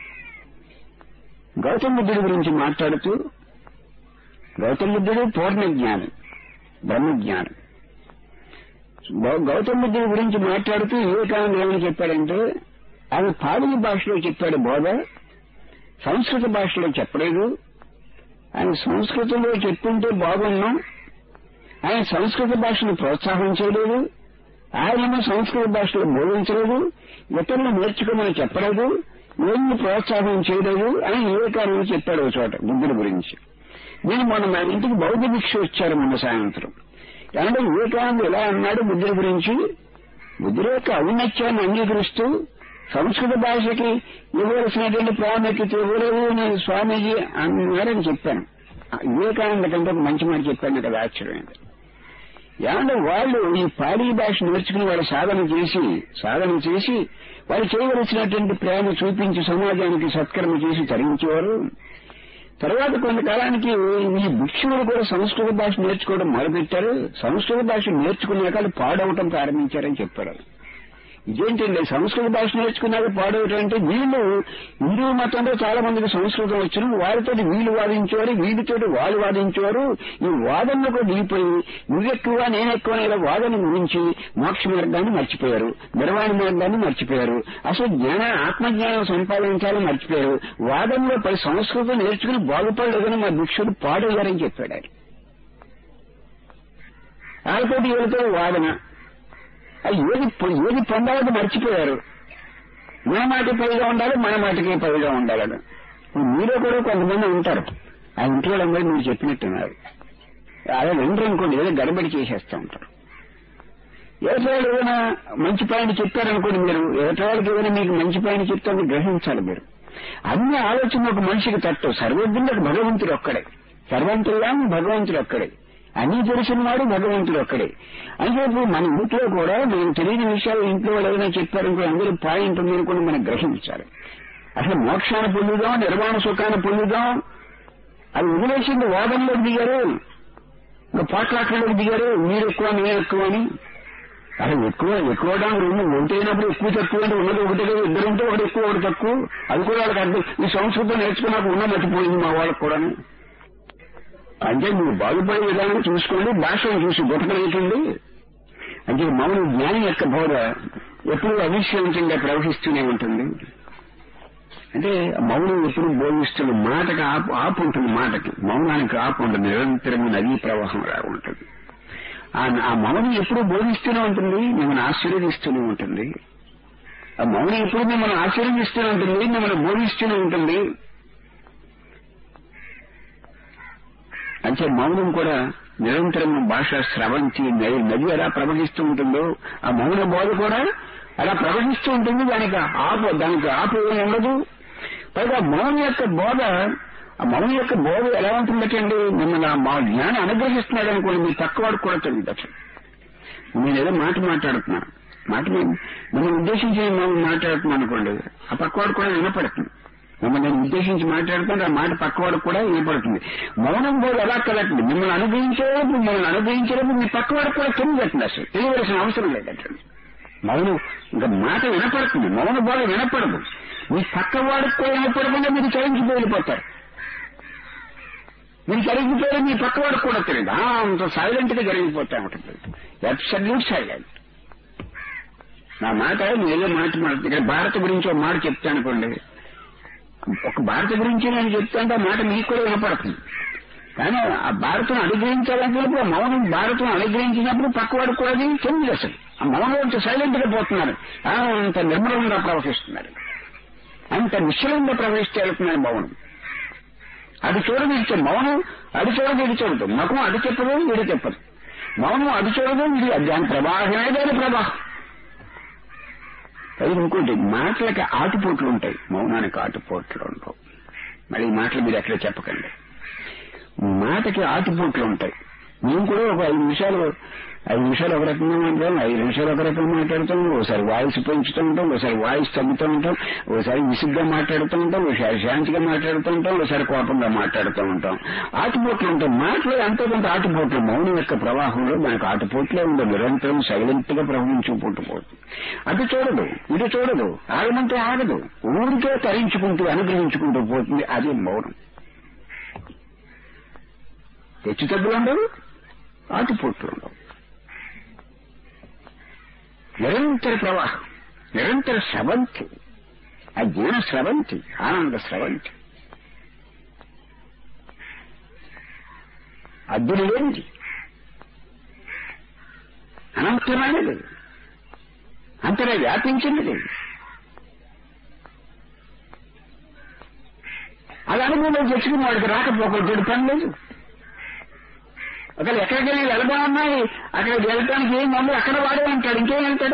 గౌతమ బుద్ధుడి గురించి మాట్లాడుతూ గౌతమ బుద్ధుడు పూర్ణ జ్ఞానం బ్రహ్మజ్ఞానం గౌ- గౌతమ బుద్ధుడి గురించి మాట్లాడుతూ వివేకానంద ఏమని చెప్పాడంటే ఆయన పాడిని భాషలో చెప్పాడు బోధ సంస్కృత భాషలో చెప్పలేదు ఆయన సంస్కృతంలో చెప్తుంటే బాగున్నాం ఆయన సంస్కృత భాషను ప్రోత్సాహం చేయలేదు ఆయనేమో సంస్కృత భాషలో బోధించలేదు ఇతరులు నేర్చుకోమని చెప్పలేదు ఏమి ప్రోత్సాహం చేయలేదు అని వివేకానంద చెప్పాడు ఒక చోట బుద్ధుడి గురించి నేను మొన్న మా ఇంటికి బౌద్ధ భిక్ష వచ్చారు మొన్న సాయంత్రం అంటే వివేకానంద ఎలా అన్నాడు బుద్ధుడి గురించి బుద్ధుడి యొక్క ఔన్నత్యాన్ని అంగీకరిస్తూ సంస్కృత భాషకి ఇవ్వవలసినటువంటి ప్రాముఖ్యత ఇవ్వలేదు నేను స్వామీజీ అన్నారని చెప్పాను ఆ వివేకానంద కంటే ఒక మంచి మాట చెప్పాను కదా ఆశ్చర్యమైంది ఏమంటే వాళ్ళు ఈ పాలీ భాష నేర్చుకుని వాళ్ళు సాధన చేసి సాధన చేసి వాళ్ళు చేయవలసినటువంటి ప్రేమ చూపించి సమాజానికి సత్కర్మ చేసి తరించేవారు తర్వాత కొంతకాలానికి ఈ భిక్షువులు కూడా సంస్కృత భాష నేర్చుకోవడం మొదలుపెట్టారు సంస్కృత భాష నేర్చుకున్నాక అది పాడవటం ప్రారంభించారని చెప్పారు ఇదేంటండి సంస్కృత భాష నేర్చుకున్నాక పాడవటం అంటే వీళ్ళు హిందూ మతంలో చాలా మందికి సంస్కృతం వచ్చిన వాళ్ళతో వీళ్ళు వాదించేవారు వీళ్ళతోటి వాళ్ళు వాదించేవారు ఈ వాదనలో దిగిపోయి నువ్వెక్కువ నేనెక్కువ అనే ఇలా వాదన గురించి మోక్ష మార్గాన్ని మర్చిపోయారు నిర్వాణ మార్గాన్ని మర్చిపోయారు అసలు జ్ఞాన ఆత్మజ్ఞానం సంపాదించాలని మర్చిపోయారు వాదనలో పది సంస్కృతం నేర్చుకుని బాగుపడలేదని మా భిక్షుడు పాడయ్యారని చెప్పాడు ఆయన వాళ్ళతోటి వీళ్ళతో వాదన అది ఏది ఏది పొందాలని మర్చిపోయారు మన మాట పైగా ఉండాలి మన మాటకి పైగా ఉండాలని మీలో కూడా కొంతమంది ఉంటారు ఆ ఇంట్లో వాళ్ళందరూ మీరు చెప్పినట్టున్నారు అలా వినరు అనుకోండి ఏదో గడబడి చేసేస్తూ ఉంటారు ఎదుటివాళ్ళు ఏదైనా మంచి పాయింట్ చెప్పారనుకోండి మీరు ఎదుటివాళ్ళకి ఏదైనా మీకు మంచి పాయింట్ చెప్తే అది గ్రహించాలి మీరు అన్ని ఆలోచన ఒక మనిషికి తట్టు సర్వజ్ఞులకు భగవంతుడు ఒక్కడే సర్వంతుడా భగవంతుడు ఒక్కడే అన్ని తెలిసిన వాడు భగవంతుడు ఒక్కడే అంటే ఇప్పుడు మన ఇంట్లో కూడా మనం తెలియని విషయాలు ఇంట్లో వాళ్ళు ఏదైనా చెప్పారనుకో అందరూ పాయింట్ ఉంది అనుకుని మనం గ్రహించాలి అసలు మోక్షాన్ని పొందుదాం నిర్మాణ సుఖాన్ని పొందుదాం అది వదిలేసింది వాదనలోకి దిగారు ఇంకా పోట్లాట్లలోకి దిగారు మీరు ఎక్కువ నేను ఎక్కువ అని అసలు ఎక్కువ ఎక్కువ రెండు ఒంటైనప్పుడు ఎక్కువ తక్కువ అంటే ఉన్నది ఒకటి కదా ఇద్దరు ఉంటే ఒకటి ఎక్కువ ఒకటి తక్కువ అది కూడా వాళ్ళకి అర్థం ఈ సంస్కృతం నేర్చుకున్నాక ఉన్న మర్చిపోయింది మా వాళ్ళకి కూడా అంటే మీరు బాగుపడే విధానం చూసుకోండి భాషను చూసి బతకలేకండి అంటే మౌన జ్ఞానం యొక్క బోధ ఎప్పుడు అవిశ్రాంతంగా ప్రవహిస్తూనే ఉంటుంది అంటే మౌనం ఎప్పుడు బోధిస్తున్న మాటకి ఆపు ఆపు ఉంటుంది మాటకి మౌనానికి ఆపు ఉంటుంది నిరంతరంగా నదీ ప్రవాహం లాగా ఉంటుంది ఆ ఆ మౌనం ఎప్పుడు బోధిస్తూనే ఉంటుంది మిమ్మల్ని ఆశీర్వదిస్తూనే ఉంటుంది ఆ మౌనం ఎప్పుడు మిమ్మల్ని ఆశీర్వదిస్తూనే ఉంటుంది మిమ్మల్ని బోధిస్తూనే ఉంటుంది అంటే మౌనం కూడా నిరంతరం భాష స్రవంతి నది నది ఎలా ప్రవహిస్తూ ఉంటుందో ఆ మౌన బోధ కూడా అలా ప్రవహిస్తూ ఉంటుంది దానికి ఆపు దానికి ఆపు ఏమి ఉండదు పైగా మౌనం యొక్క బోధ ఆ మౌనం యొక్క బోధ ఎలా ఉంటుందటండి మిమ్మల్ని ఆ మా జ్ఞానం అనుగ్రహిస్తున్నాడు అనుకోండి మీ పక్కవాడికి కూడా తెలియదు అసలు నేను ఏదో మాట మాట్లాడుతున్నాను మాట మీ- మిమ్మల్ని ఉద్దేశించి నేను మాట్లాడుతున్నాను అనుకోండి ఆ పక్కవాడు కూడా వినపడుతుంది మిమ్మల్ని నేను ఉద్దేశించి మాట్లాడుతుంటే ఆ మాట పక్కవాడికి కూడా వినపడుతుంది మౌనం బోధ ఎలా కలగట్లేదు మిమ్మల్ని అనుగ్రహించేటప్పుడు మిమ్మల్ని అనుగ్రహించేటప్పుడు మీ పక్కవాడికి కూడా తెలియజేస్తుంది అసలు తెలియవలసిన అవసరం లేదటండి మౌనం ఇంకా మాట వినపడుతుంది మౌన బోధ వినపడదు మీ పక్కవాడికి కూడా వినపడకుండా మీరు చరించిపోయి వెళ్ళిపోతారు మీరు జరిగిపోయి మీ పక్కవాడికి కూడా తెలియదు ఆ, అంత సైలెంట్ గా జరిగిపోతా ఉంటుంది అబ్సల్యూట్ సైలెంట్ నా మాట నేనే మాట మాట- ఇక్కడ భారత గురించి ఒక మాట చెప్తాను అనుకోండి ఒక భారత గురించి నేను చెప్తాంటే ఆ మాట మీకు కూడా వినపడుతుంది కానీ ఆ భారతం అనుగ్రహించాలనుకున్నప్పుడు ఆ మౌనం భారతం అనుగ్రహించినప్పుడు పక్కవాడికి కూడా అది తెలియదు అసలు ఆ మౌనం అంత సైలెంట్ గా పోతున్నారు ఆ, అంత నిర్మలంగా ప్రవహిస్తున్నారు అంత నిశ్చలంగా ప్రవహిస్తే వెళ్తున్నాడు మౌనం అది చూడదు ఇది చూడదు. మౌనం అది చూడదు ఇది చూడదు ముఖం అది చెప్పదు ఇది చెప్పదు మౌనం అది చూడదు ఇది దాని ప్రవాహమే దాని ప్రవాహం అది ఇంకోటి మాటలకి ఆటుపోట్లు ఉంటాయి మౌనానికి ఆటుపోట్లు ఉండవు మరి ఈ మాటలు మీరు ఎక్కడ చెప్పకండి మాటకి ఆటుపోట్లు ఉంటాయి మేము కూడా ఒక ఐదు నిమిషాలు ఐదు నిమిషాలు ఒక రకంగా మాట్లాడాం ఐదు నిమిషాలు ఒక రకంగా మాట్లాడుతాం ఒకసారి వాయిస్ పెంచుతూ ఉంటాం ఒకసారి వాయిస్ తగ్గుతూ ఉంటాం ఒకసారి విసుగ్గా మాట్లాడుతూ ఉంటాం ఒకసారి శాంతిగా మాట్లాడుతూ ఉంటాం ఒకసారి కోపంగా మాట్లాడుతూ ఉంటాం ఆటుపోట్లు ఉంటాయి మాటలు ఎంతో కొంత ఆటుపోట్లు మౌనం యొక్క ప్రవాహంలో మనకు ఆటుపోట్లే ఉండవు నిరంతరం సైలెంట్ గా ప్రవహించుకుంటూ పోతుంది అది చూడదు ఇది చూడదు ఆగమంటే ఆగదు ఊరికే తరించుకుంటూ అనుగ్రహించుకుంటూ పోతుంది అది మౌనం హెచ్చు తగ్గులు ఉండవు ఆటుపోట్లు ఉండవు నిరంతర ప్రవాహం నిరంతర స్రవంతి ఆ జీవన స్రవంతి ఆనంద స్రవంతి అద్దులు లేనిది అనంతమైనది అంతనే వ్యాపించినది అది అనుభవంలో తెచ్చుకుని వాడికి రాకపోకలు పని లేదు ఒకవేళ ఎక్కడికి వెళ్ళి వెళ్దామన్నాయి అక్కడికి వెళ్ళటానికి ఏం ఉంది అక్కడ వాడే అంటాడు ఇంకేం వెళ్తాడు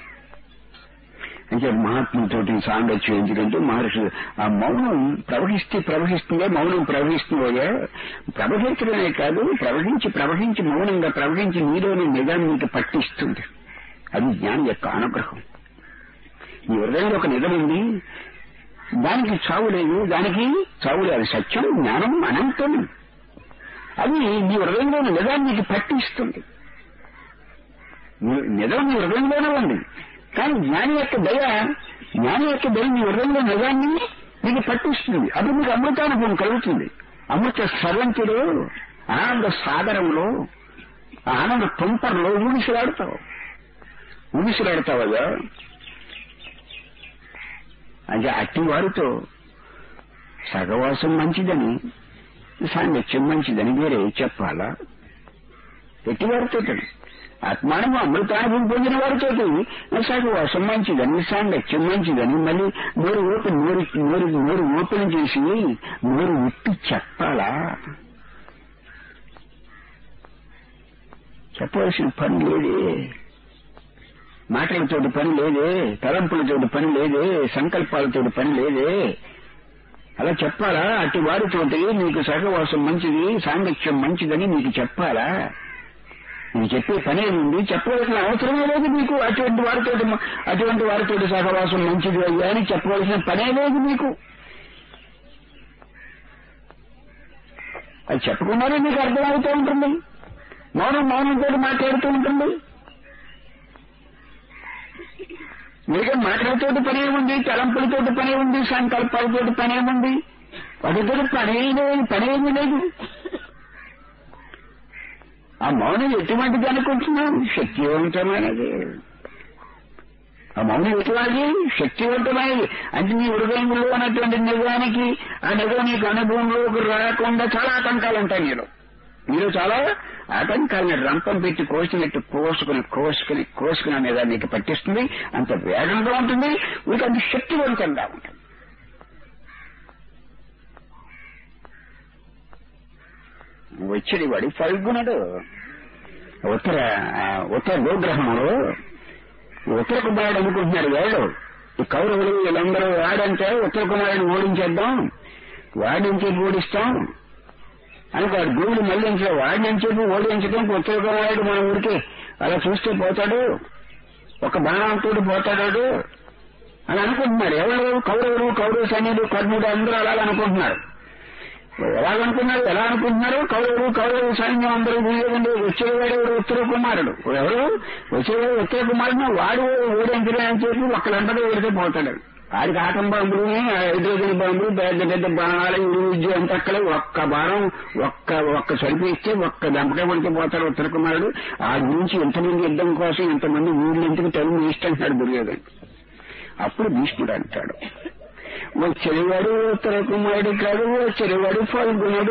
అంటే మహాత్ములతోటి సాంగత్యం ఎందుకంటే మహర్షి ఆ మౌనం ప్రవహిస్తే ప్రవహిస్తుందే మౌనం ప్రవహిస్తుందే ప్రవహించడమే కాదు ప్రవహించి ప్రవహించి మౌనంగా ప్రవహించి నీలోని నిజాన్ని నీకు పట్టిస్తుంది అది జ్ఞానం యొక్క అనుగ్రహం నీ హృదయంలో ఒక నిజం ఉంది దానికి చావు లేదు దానికి చావు లేదు అది సత్యం జ్ఞానం అనంతం అది నీ హృదయంలోని నిజాన్ని నీకు పట్టిస్తుంది నీ- నిజం నీ హృదయంలోనే ఉంది కానీ జ్ఞాని యొక్క దయ జ్ఞాని యొక్క దయ నీ హృదయంలో నిజాన్ని నీకు పట్టిస్తుంది అది నీకు అమృతానుభవం కలుగుతుంది అమృత సర్వంతిలో ఆనంద సాగరంలో ఆనంద తుంపర్లో ఊగిసిలాడతావు ఊగిసిలాడతావయ్యా అంటే అట్టి వారితో సహవాసం మంచిదని సాంగత్యం మంచిదని వేరే చెప్పాలా ఎట్టివారితో ఆత్మానుభవం అమృతానుభవం పొందిన వారితో సహవాసం మంచిదని సాంగత్యం మంచిదని మళ్ళీ నోరు ఓపెన్ నోరు నోరు నోరు ఓపెన్ చేసి నోరు విప్పి చెప్పాలా చెప్పవలసిన పని లేదే మాటలతోటి పని లేదే తలంపులతోటి పని లేదే సంకల్పాలతోటి పని లేదే అలా చెప్పాలా అటు వారితోటి నీకు సహవాసం మంచిది సాంగత్యం మంచిదని నీకు చెప్పాలా నీకు చెప్పే పనే ఉంది చెప్పవలసిన అవసరమే లేదు నీకు అటువంటి వారితో అటువంటి వారితో సహవాసం మంచిది అయ్యా అని చెప్పవలసిన పనే లేదు నీకు అది చెప్పకుండానే నీకు అర్థమవుతూ ఉంటుంది మౌనం మౌనంతో మాట్లాడుతూ ఉంటుంది మీరుగా మాటలతోటి పనే ఉంది తలంపులతోటి పనే ఉంది సంకల్పాలతోటి పనే ఉంది వాటితో పనే లేదు పనేమీ లేదు ఆ మౌనం ఎటువంటిది అనుకుంటున్నాం శక్తివంతమైనది ఆ మౌనం ఎటువంటిది శక్తివంతమైనది అంటే నీ హృదయంలో ఉన్నటువంటి నిజానికి ఆ నిజం నీకు అనుభవంలోకి రాకుండా చాలా ఆటంకాలు ఉంటాయి నీలో మీరు చాలా ఆటంకాలని రంపం పెట్టి కోసినట్టు కోసుకుని కోసుకుని కోసుకుని అనేది నీకు పట్టిస్తుంది అంత వేగంగా ఉంటుంది మీకు అంత శక్తివంతంగా ఉంటుంది వచ్చేది వాడి ఫల్గుణుడు ఉత్తర ఆ, ఉత్తర గోగ్రహంలో ఉత్తర కుమారుడు అనుకుంటున్నాడు వేడు ఈ కౌరవులు వీళ్ళందరూ వాడంటే ఉత్తర కుమారుడిని ఓడించేద్దాం వాడించి ఓడిస్తాం అనుకోడు గురువులు మళ్ళించే వాడిని చెప్పి ఓడించడం ఉత్తర కుమారుడు మన ఊరికి అలా చూస్తే పోతాడు ఒక బాణంతో పోతాడు అని అనుకుంటున్నారు ఎవరు కౌరవులు కౌరవ సైన్యులు కర్ణుడు అందరూ అలా అనుకుంటున్నారు ఎలాగనుకున్నారు ఎలా అనుకుంటున్నారు కౌరవులు కౌరవ సైన్యం అందరూ వీళ్ళండి వచ్చేవాడు ఎవరు ఉత్తర కుమారుడు ఎవరు వచ్చేవాడు ఉత్తర కుమారుడు వాడు ఓడించలే అని చెప్పి ఒక్కలందరూ ఓడితే పోతాడు ఆడికి ఆటం బాంబులు హైడ్రోజన్ బాంబులు పెద్ద పెద్ద బాణాలు ఇరు విద్య అంత అక్కడ ఒక్క బాణం ఒక్క ఒక్క సరిపి ఇస్తే ఒక్క దంపకే పడితే పోతాడు ఉత్తర కుమారుడు ఆ నుంచి ఎంతమంది యుద్ధం కోసం ఇంతమంది ఊళ్ళో ఎందుకు టైం వేస్ట్ అంటాడు దుర్యోధన్ అప్పుడు భీష్ముడు అంటాడు వచ్చేవాడు ఉత్తర కుమారుడు కాదు వచ్చేవాడు ఫల్గుణుడు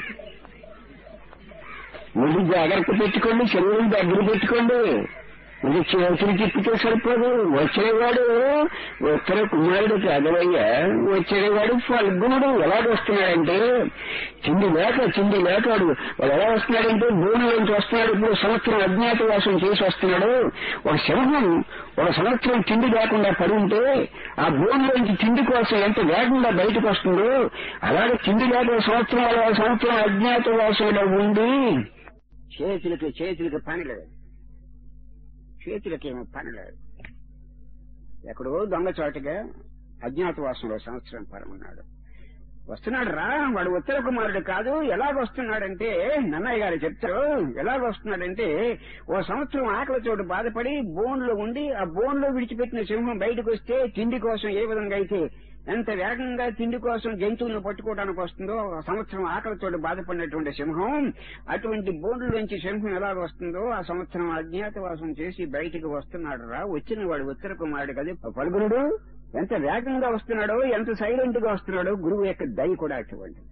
ముందు జాగ్రత్త పెట్టుకోండి శరీరం దగ్గర పెట్టుకోండి ఇది చేతులు తిప్పితే సరిపోదు వచ్చేవాడు ఉత్తర కుమారుడు కాదవయ్యా వచ్చేవాడు ఫల్గుణుడు ఎలాగొస్తున్నాడంటే తిండి లేక తిండి లేక వాడు వాడు ఎలా వస్తున్నాడంటే భూమిలోంచి వస్తున్నాడు ఇప్పుడు సంవత్సరం అజ్ఞాతవాసం చేసి వస్తున్నాడు ఒక సింహం ఒక సంవత్సరం తిండి లేకుండా పడి ఉంటే ఆ భూమిలోంచి తిండి కోసం ఎంత వేగంగా బయటకు వస్తుందో అలాగే తిండి లేక ఒక సంవత్సరం అలా ఒక సంవత్సరం అజ్ఞాతవాసంలో ఉండి చేతులకి చేతులకి పని లేదు చేతులకేమో పని లేదు ఎక్కడో దొంగచాటుగా అజ్ఞాతవాసంలో సంవత్సరం పరమన్నాడు వస్తున్నాడు రా వాడు ఉత్తర కుమారుడు కాదు ఎలాగ వస్తున్నాడంటే నన్నయ్య గారు చెప్తారు ఎలాగ వస్తున్నాడంటే ఓ సంవత్సరం ఆకలి చోటు బాధపడి బోన్లో ఉండి ఆ బోన్లో విడిచిపెట్టిన సింహం బయటకు వస్తే తిండి కోసం ఏ విధంగా అయితే ఎంత వేగంగా తిండి కోసం జంతువులను పట్టుకోవడానికి వస్తుందో ఒక సంవత్సరం ఆకలితో బాధపడినటువంటి సింహం అటువంటి బోన్లోంచి సింహం ఎలాగ వస్తుందో ఆ సంవత్సరం అజ్ఞాతవాసం చేసి బయటికి వస్తున్నాడు రా వచ్చిన వాడు ఉత్తర కుమారుడు కదా పలుగురుడు ఎంత వేగంగా వస్తున్నాడో ఎంత సైలెంట్ గా వస్తున్నాడో గురువు యొక్క దయ కూడా అటువంటిది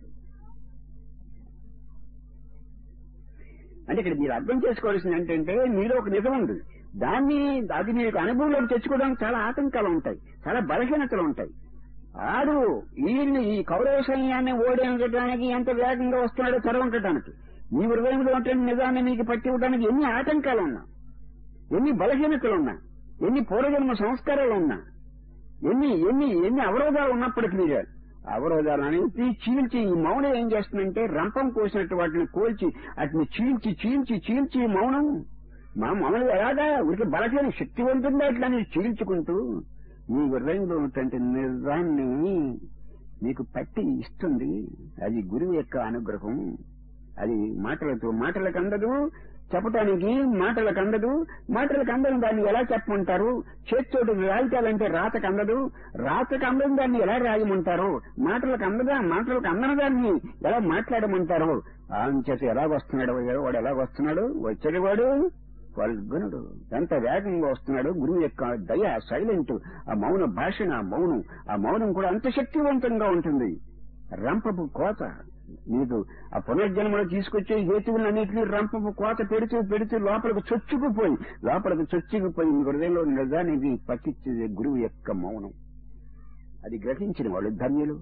అంటే ఇక్కడ మీరు అర్థం చేసుకోవాల్సింది ఏంటంటే మీలో ఒక నిజం ఉంది దాన్ని అది మీకు అనుభవంలోకి తెచ్చుకోవడానికి చాలా ఆటంకాలు ఉంటాయి చాలా బలహీనతలు ఉంటాయి ఆడు వీళ్ళని ఈ కౌరవ సైన్యాన్ని ఓడించడానికి ఎంత వేగంగా వస్తున్నాడో చదవంకటానికి మీ హృదయంలో ఉంటే నిజాన్ని మీకు పట్టి ఇవ్వడానికి ఎన్ని ఆటంకాలు ఉన్నా ఎన్ని బలహీనతలు ఉన్నా ఎన్ని పూర్వజన్మ సంస్కారాలు ఉన్నా ఎన్ని ఎన్ని ఎన్ని అవరోధాలు ఉన్నప్పటికీ మీరు అవరోధాలు అనేది చీల్చి ఈ మౌనం ఏం చేస్తుందంటే రంపం కోసినట్టు వాటిని కోల్చి వాటిని చీల్చి చీల్చి చీల్చి ఈ మౌనం మా మౌనం ఎలాగా ఉరికి బలహీన శక్తివంతంగా ఇట్లా చీల్చుకుంటూ మీ హృదయంలో ఉన్నటువంటి నిజాన్ని మీకు పట్టి ఇస్తుంది అది గురువు యొక్క అనుగ్రహం అది మాటలతో మాటలకు అందదు చెప్పటానికి మాటలకు అందదు మాటలకు అందదు దాన్ని ఎలా చెప్పమంటారు చేతితోటి రాయితాలంటే రాతకు అందదు రాతకు అందదు దాన్ని ఎలా రాయమంటారు మాటలకు అందదా మాటలకు అందని దాన్ని ఎలా మాట్లాడమంటారు అంచేత ఎలా వస్తున్నాడు వాడు ఎలా వస్తున్నాడు వచ్చేవాడు ఫల్గుణుడు ఎంత వేగంగా వస్తున్నాడు గురువు యొక్క దయ సైలెంట్ ఆ మౌన భాషణ ఆ మౌనం ఆ మౌనం కూడా అంత శక్తివంతంగా ఉంటుంది రంపపు కోత నీకు ఆ పునర్జన్మలో తీసుకొచ్చే హేతువులన్నింటినీ రంపపు కోత పెడుతూ పెడుతూ లోపలికి చొచ్చుకుపోయి లోపలికి చొచ్చుకుపోయి మీ హృదయంలో నిజానికి పట్టించేది గురువు యొక్క మౌనం అది గ్రహించిన వాళ్ళు ధన్యులు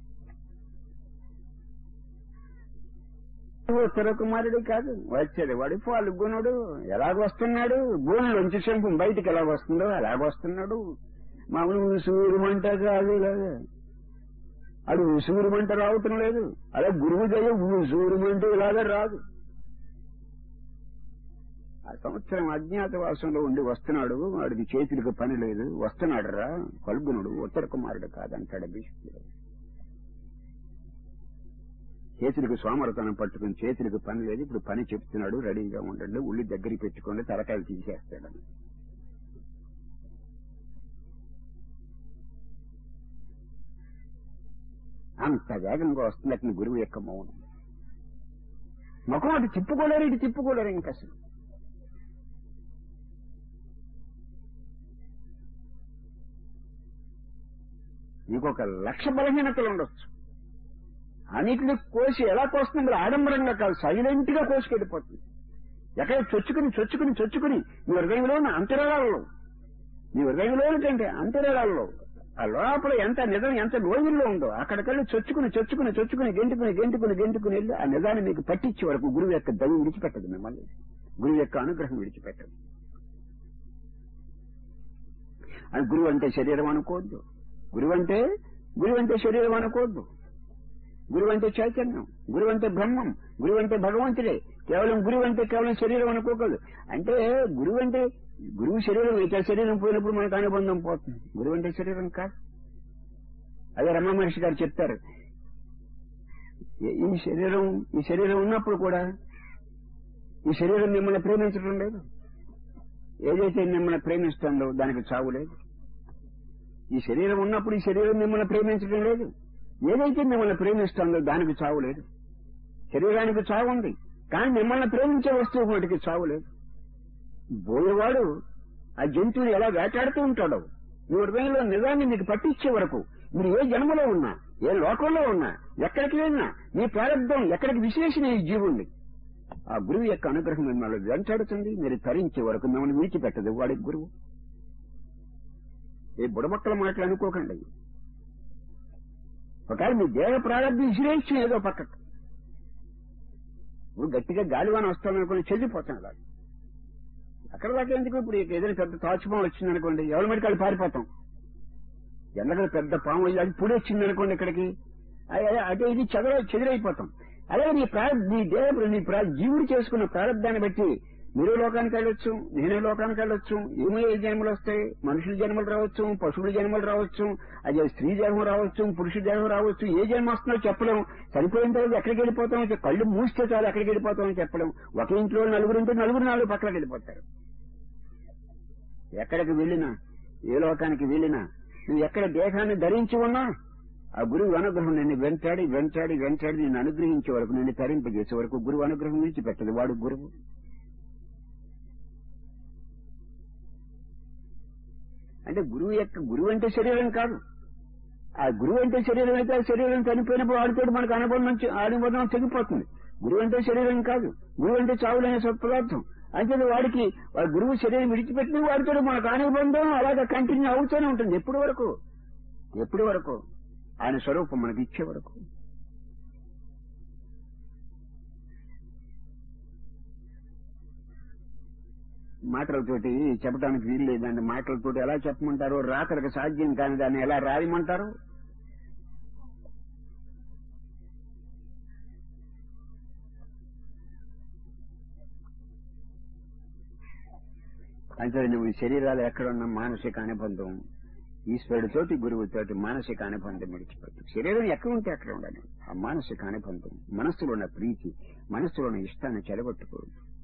ఉత్తర కుమారుడు కాదు వచ్చేది వాడు పాల్గొనుడు ఎలాగ వస్తున్నాడు భూమిలోంచి శంఖం బయటికి ఎలాగ వస్తుందో ఎలాగ వస్తున్నాడు మామూలు సూర్యమంట కాదు ఇలాగా అడు సూర్యమంట రావటం లేదు అలా గురువు దయ సూర్యమంట ఇలాగా రాదు ఆ సంవత్సరం అజ్ఞాతవాసంలో ఉండి వస్తున్నాడు వాడికి చేతులకు పని లేదు వస్తున్నాడు రా ఫల్గునుడు ఉత్తర కుమారుడు కాదంటాడు భీష్ముడు చేతులకు సోమరతనం పట్టుకుని చేతులకు పని లేదు ఇప్పుడు పని చెప్తున్నాడు రెడీగా ఉండండి ఉల్లి దగ్గరికి పెట్టుకోండి తలకాయలు తీసేస్తాడని అంత వేగంగా వస్తుంది అతని గురువు యొక్క మౌనం ముఖం అటు తిప్పుకోలేరు ఇటు తిప్పుకోలేరు ఇంకా అసలు ఇంకొక లక్ష బలహీనతలు ఉండొచ్చు అన్నిటిని కోసి ఎలా కోస్తుంది ఆడంబరంగా కాదు సైలెంట్ గా కోసుకెళ్ళిపోతుంది ఎక్కడ చొచ్చుకుని చొచ్చుకుని చొచ్చుకుని మీ హృదయంలో ఉన్న అంతరాలలో మీ హృదయంలో ఏంటంటే అంతరాలలో ఆ లోపల ఎంత నిజం ఎంత లోయల్లో ఉందో అక్కడికెళ్ళి చొచ్చుకుని చొచ్చుకుని చొచ్చుకుని గెంటుకుని గెంటుకుని గెంటుకుని వెళ్ళి ఆ నిజాన్ని మీకు పట్టించే వరకు గురువు యొక్క దయ విడిచిపెట్టదు మిమ్మల్ని గురువు యొక్క అనుగ్రహం విడిచిపెట్టదు అని గురువు అంటే శరీరం అనుకోవద్దు గురువు అంటే గురువు అంటే శరీరం అనుకోవద్దు గురువు అంటే చైతన్యం గురువు అంటే బ్రహ్మం గురువు అంటే భగవంతుడే కేవలం గురువు అంటే కేవలం శరీరం అనుకోకూడదు అంటే గురువు అంటే గురువు శరీరం ఇతర శరీరం పోయినప్పుడు మనకు అనుబంధం పోతుంది గురువు అంటే శరీరం కాదు అదే రమణ మహర్షి గారు చెప్తారు ఈ శరీరం ఈ శరీరం ఉన్నప్పుడు కూడా ఈ శరీరం మిమ్మల్ని ప్రేమించడం లేదు ఏదైతే మిమ్మల్ని ప్రేమిస్తుందో దానికి చావు లేదు ఈ శరీరం ఉన్నప్పుడు ఈ శరీరం మిమ్మల్ని ప్రేమించడం లేదు ఏదైతే మిమ్మల్ని ప్రేమిస్తుందో దానికి చావు లేదు శరీరానికి చావు ఉంది కానీ మిమ్మల్ని ప్రేమించే వస్తువు వాటికి చావు లేదు బోయేవాడు ఆ జంతువుని ఎలా వేటాడుతూ ఉంటాడో మీ హృదయంలో నిజాన్ని మీకు పట్టించే వరకు మీరు ఏ జన్మలో ఉన్నా ఏ లోకంలో ఉన్నా ఎక్కడికి వెళ్ళినా మీ ప్రారంభం ఎక్కడికి విశ్లేషణ ఈ జీవుణ్ణి ఆ గురువు యొక్క అనుగ్రహం మిమ్మల్ని వెంటాడుతుంది మీరు తరించే వరకు మిమ్మల్ని విడిచిపెట్టదు వాడి గురువు ఏ బుడమక్కల మాటలు అనుకోకండి ఒకవేళ మీ దేహ ప్రారంభం విశ్లేషణ ఏదో పక్కకు ఇప్పుడు గట్టిగా గాలివాన వస్తామనుకుని చెల్లిపోతాం అలా అక్కడ దాకా ఎందుకు ఇప్పుడు ఏదైనా పెద్ద తాచుపాము వచ్చిందనుకోండి ఎవరి మెడికాలు పారిపోతాం ఎండగల పెద్ద పాము వెళ్ళి అది పుడి వచ్చింది అనుకోండి ఇక్కడికి అదే అదే ఇది చెదర చెదిరైపోతాం అలాగే నీ ప్రా నీ దేవ నీ ప్రా జీవుడు చేసుకున్న ప్రారంభాన్ని బట్టి మీరు లోకానికి వెళ్ళొచ్చు నేనే లోకానికి వెళ్ళొచ్చు ఏమో ఏ జన్మలు వస్తాయి మనుషుల జన్మలు రావచ్చు పశువుల జన్మలు రావచ్చు అదే స్త్రీ జన్మ రావచ్చు పురుషుల జన్మ రావచ్చు ఏ జన్మ వస్తుందో చెప్పలేం చనిపోయిన తర్వాత ఎక్కడికి వెళ్ళిపోతాం కళ్ళు మూస్తే చాలు ఎక్కడికి వెళ్ళిపోతామని చెప్పలేం ఒక ఇంట్లో నలుగురు ఉంటే నలుగురు నాలుగు పక్కలకు వెళ్ళిపోతారు ఎక్కడికి వెళ్ళినా ఏ లోకానికి వెళ్ళినా నువ్వు ఎక్కడ దేహాన్ని ధరించి ఉన్నా ఆ గురువు అనుగ్రహం నిన్ను వెంటాడి వెంటాడి వెంటాడి నిన్ను అనుగ్రహించే వరకు నిన్ను తరింపజేసే వరకు గురువు అనుగ్రహం విడిచిపెట్టదు వాడు గురువు అంటే గురువు యొక్క గురువు అంటే శరీరం కాదు ఆ గురువు అంటే శరీరం అయితే ఆ శరీరం చనిపోయినప్పుడు వాడితో మనకు అనుబంధం చె- అనుబంధం తెగిపోతుంది గురువు అంటే శరీరం కాదు గురువు అంటే చావులనే సత్పదార్థం అంటే వాడికి వాడి గురువు శరీరం విడిచిపెట్టిన వాడితో మనకు అనుబంధం అలాగే కంటిన్యూ అవుతూనే ఉంటుంది ఎప్పటి వరకు ఎప్పటి వరకు ఆయన స్వరూపం మనకి ఇచ్చే వరకు మాటలతోటి చెప్పడానికి వీలు లేదండి మాటలతోటి ఎలా చెప్పమంటారు రాకరికి సాధ్యం కాని దాన్ని ఎలా రాయమంటారు అంటే నువ్వు ఈ శరీరాలు ఎక్కడున్న మానసిక అనుబంధం ఈశ్వరుడితోటి గురువుతోటి మానసిక అనుబంధం విడిచిపెట్టు శరీరం ఎక్కడ ఉంటే అక్కడ ఉండాలి ఆ మానసిక అనుబంధం మనస్సులో ఉన్న ప్రీతి మనస్సులో ఉన్న ఇష్టాన్ని చెడగొట్టుకో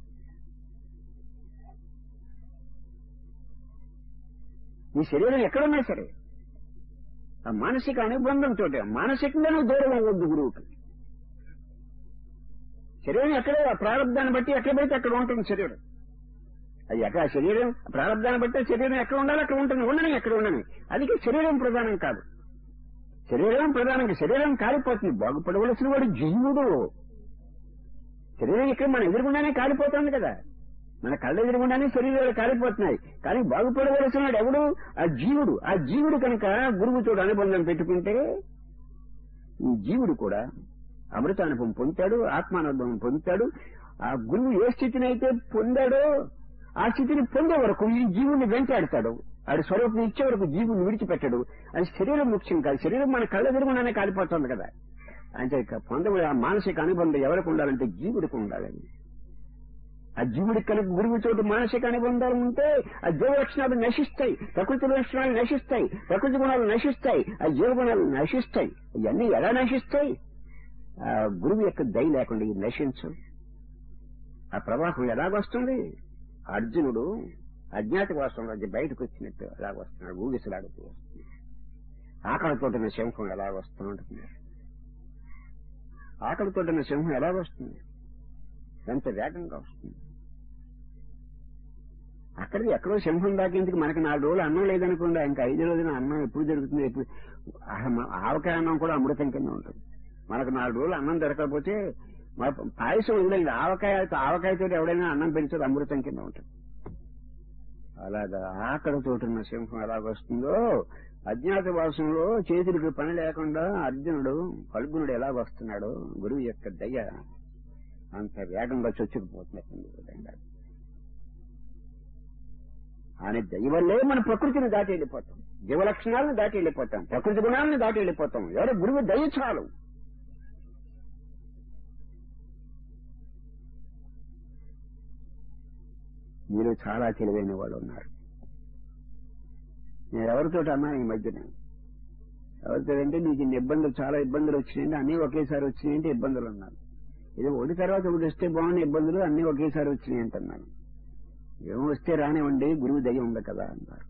నీ శరీరం ఎక్కడున్నా సరే ఆ మానసిక అనుబంధంతో మానసికంగా నువ్వు దూరం అవ్వద్దు గురువుకి శరీరం ఎక్కడ ఆ ప్రారంభాన్ని బట్టి ఎక్కడ పడితే అక్కడ ఉంటుంది శరీరం అది ఎక్కడ ఆ శరీరం ప్రారంభాన్ని బట్టి ఆ శరీరం ఎక్కడ ఉండాలి అక్కడ ఉంటుంది ఉండని ఎక్కడ ఉండని అది శరీరం ప్రధానం కాదు శరీరం ప్రధానం శరీరం కాలిపోతుంది బాగుపడవలసిన వాడు జీవుడు శరీరం ఇక్కడ మన ఎదురుగుండానే కాలిపోతుంది కదా మన కళ్ళ ఎదురుగుండానే శరీరాలు కాలిపోతున్నాయి కానీ బాగుపడవలసిన వాడు ఎవడు ఆ జీవుడు ఆ జీవుడు కనుక గురువుతో అనుబంధం పెట్టుకుంటే ఈ జీవుడు కూడా అమృతానుభవం పొందుతాడు ఆత్మానుభవం పొందుతాడు ఆ గురువు ఏ స్థితినైతే పొందాడో ఆ స్థితిని పొందే వరకు ఈ జీవుని వెంటాడతాడు ఆడి స్వరూపం ఇచ్చే వరకు జీవుని విడిచిపెట్టడు అది శరీరం ముఖ్యం కాదు శరీరం మన కళ్ళ ఎదురుగుండానే కాలిపోతుంది కదా అంటే ఇక పొందబడే ఆ మానసిక అనుబంధం ఎవరికి ఉండాలంటే జీవుడికి ఉండాలని ఆ జీవుడికి కనుక గురువు చోటు మానసిక అనుబంధాలు ఉంటే ఆ జీవ లక్షణాలు నశిస్తాయి ప్రకృతి లక్షణాలు నశిస్తాయి ప్రకృతి గుణాలు నశిస్తాయి ఆ జీవ గుణాలు నశిస్తాయి ఇవన్నీ ఎలా నశిస్తాయి ఆ గురువు యొక్క దయ లేకుండా ఇది నశించు ఆ ప్రవాహం ఎలాగొస్తుంది అర్జునుడు అజ్ఞాతవాసంలో బయటకు వచ్చినట్టు ఎలాగొస్తున్నాడు ఊగిసలాడుతూ వస్తుంది ఆకలితోటిన సింహం ఎలా వస్తూ ఉంటుంది ఆకలితోటిన సింహం ఎలా వస్తుంది ఎంత వేగంగా వస్తుంది అక్కడికి ఎక్కడో సింహం దాకేందుకు మనకి నాలుగు రోజులు అన్నం లేదనుకోండి ఇంకా ఐదు రోజున అన్నం ఎప్పుడు దొరుకుతుంది ఎప్పుడు ఆహ- ఆవకాయ అన్నం కూడా అమృతం కింద ఉంటుంది మనకు నాలుగు రోజులు అన్నం దొరకకపోతే మన పాయసం ఉండదు ఆవకాయ ఆవకాయతో ఎవడైనా అన్నం పెంచేది అమృతం కింద ఉంటుంది అలాగా ఆకలితోటున్న సింహం ఎలాగొస్తుందో అజ్ఞాతవాసంలో చేతులకు పని లేకుండా అర్జునుడు ఫల్గునుడు ఎలాగొస్తున్నాడో గురువు యొక్క దయ అంత వేగంగా చొచ్చుకుపోతున్నట్టుంది విధంగా ఆయన దయ వల్లే మన ప్రకృతిని దాటి వెళ్ళిపోతాం జీవ లక్షణాలను దాటి వెళ్ళిపోతాం ప్రకృతి గుణాలను దాటి వెళ్ళిపోతాం ఎవరో గురువు దయ చాలు మీరు చాలా తెలివైన వాళ్ళు ఉన్నారు నేను ఎవరితో అన్నాను ఈ మధ్యన ఎవరితో అంటే నీకు ఇన్ని ఇబ్బందులు చాలా ఇబ్బందులు వచ్చినాయంటే అన్ని ఒకేసారి వచ్చినాయంటే ఇబ్బందులు ఉన్నారు ఇది ఒకటి తర్వాత ఒకటి వస్తే బాగున్న ఇబ్బందులు అన్ని ఒకేసారి వచ్చినాయి అంటున్నాను ఏమో వస్తే రానివ్వండి గురువు దయ ఉంది కదా అన్నారు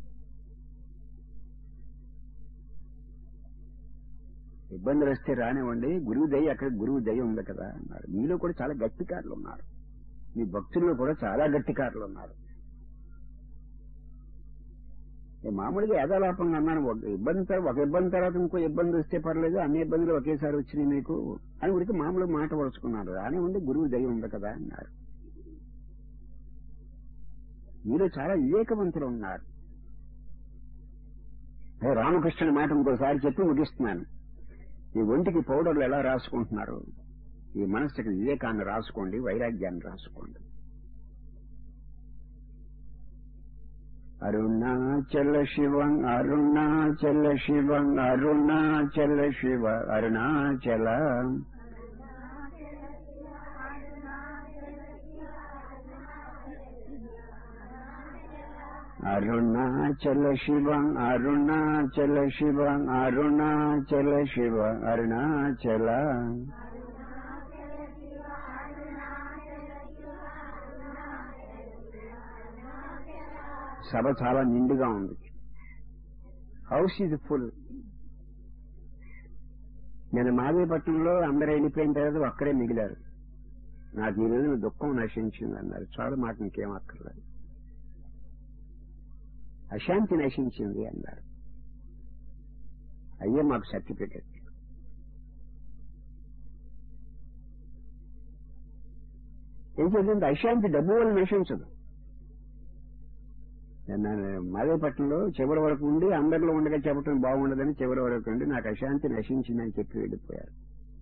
ఇబ్బందులు వస్తే రానివ్వండి గురువు దయ అక్కడ గురువు దయ ఉంది కదా అన్నారు మీలో కూడా చాలా గట్టికారులు ఉన్నారు మీ భక్తుల్లో కూడా చాలా గట్టికారులు ఉన్నారు నేను మామూలుగా యథాలాపంగా అన్నాను ఒక ఇబ్బంది తర్వాత ఒక ఇబ్బంది తర్వాత ఇంకో ఇబ్బంది వస్తే పర్లేదు అన్ని ఇబ్బందులు ఒకేసారి వచ్చినాయి మీకు అని ఉడికి మామూలు మాట పరుచుకున్నారు రానివ్వండి గురువు దయ ఉంది కదా అన్నారు మీరు చాలా వివేకవంతులు ఉన్నారు అదే రామకృష్ణుని మాట ఇంకోసారి చెప్పి ముగిస్తున్నాను ఈ ఒంటికి పౌడర్లు ఎలా రాసుకుంటున్నారు ఈ మనస్సుకి వివేకాన్ని రాసుకోండి వైరాగ్యాన్ని రాసుకోండి అరుణాచల శివం అరుణాచల శివం అరుణాచల శివ అరుణాచల అరుణాచల శివం అరుణాచల శివం అరుణాచల శివ అరుణాచల సభ చాలా నిండుగా ఉంది హౌస్ ఇది ఫుల్ నేను మాదేపట్నంలో అందరూ వెళ్ళిపోయిన తర్వాత ఒక్కరే మిగిలారు నాకు ఈ రోజున దుఃఖం నశించింది అన్నారు చాలా మాట ఇంకేం అక్కర్లేదు అశాంతి నశించింది అన్నారు అయ్యే మాకు సర్టిఫికెట్ ఏం చేసింది అశాంతి డబ్బు వల్ల నశించదు నేను మాదేపట్నంలో చివరి వరకు ఉండి అందరిలో ఉండగా చెప్పడం బాగుండదని చివరి వరకు ఉండి నాకు అశాంతి నశించిందని చెప్పి వెళ్ళిపోయారు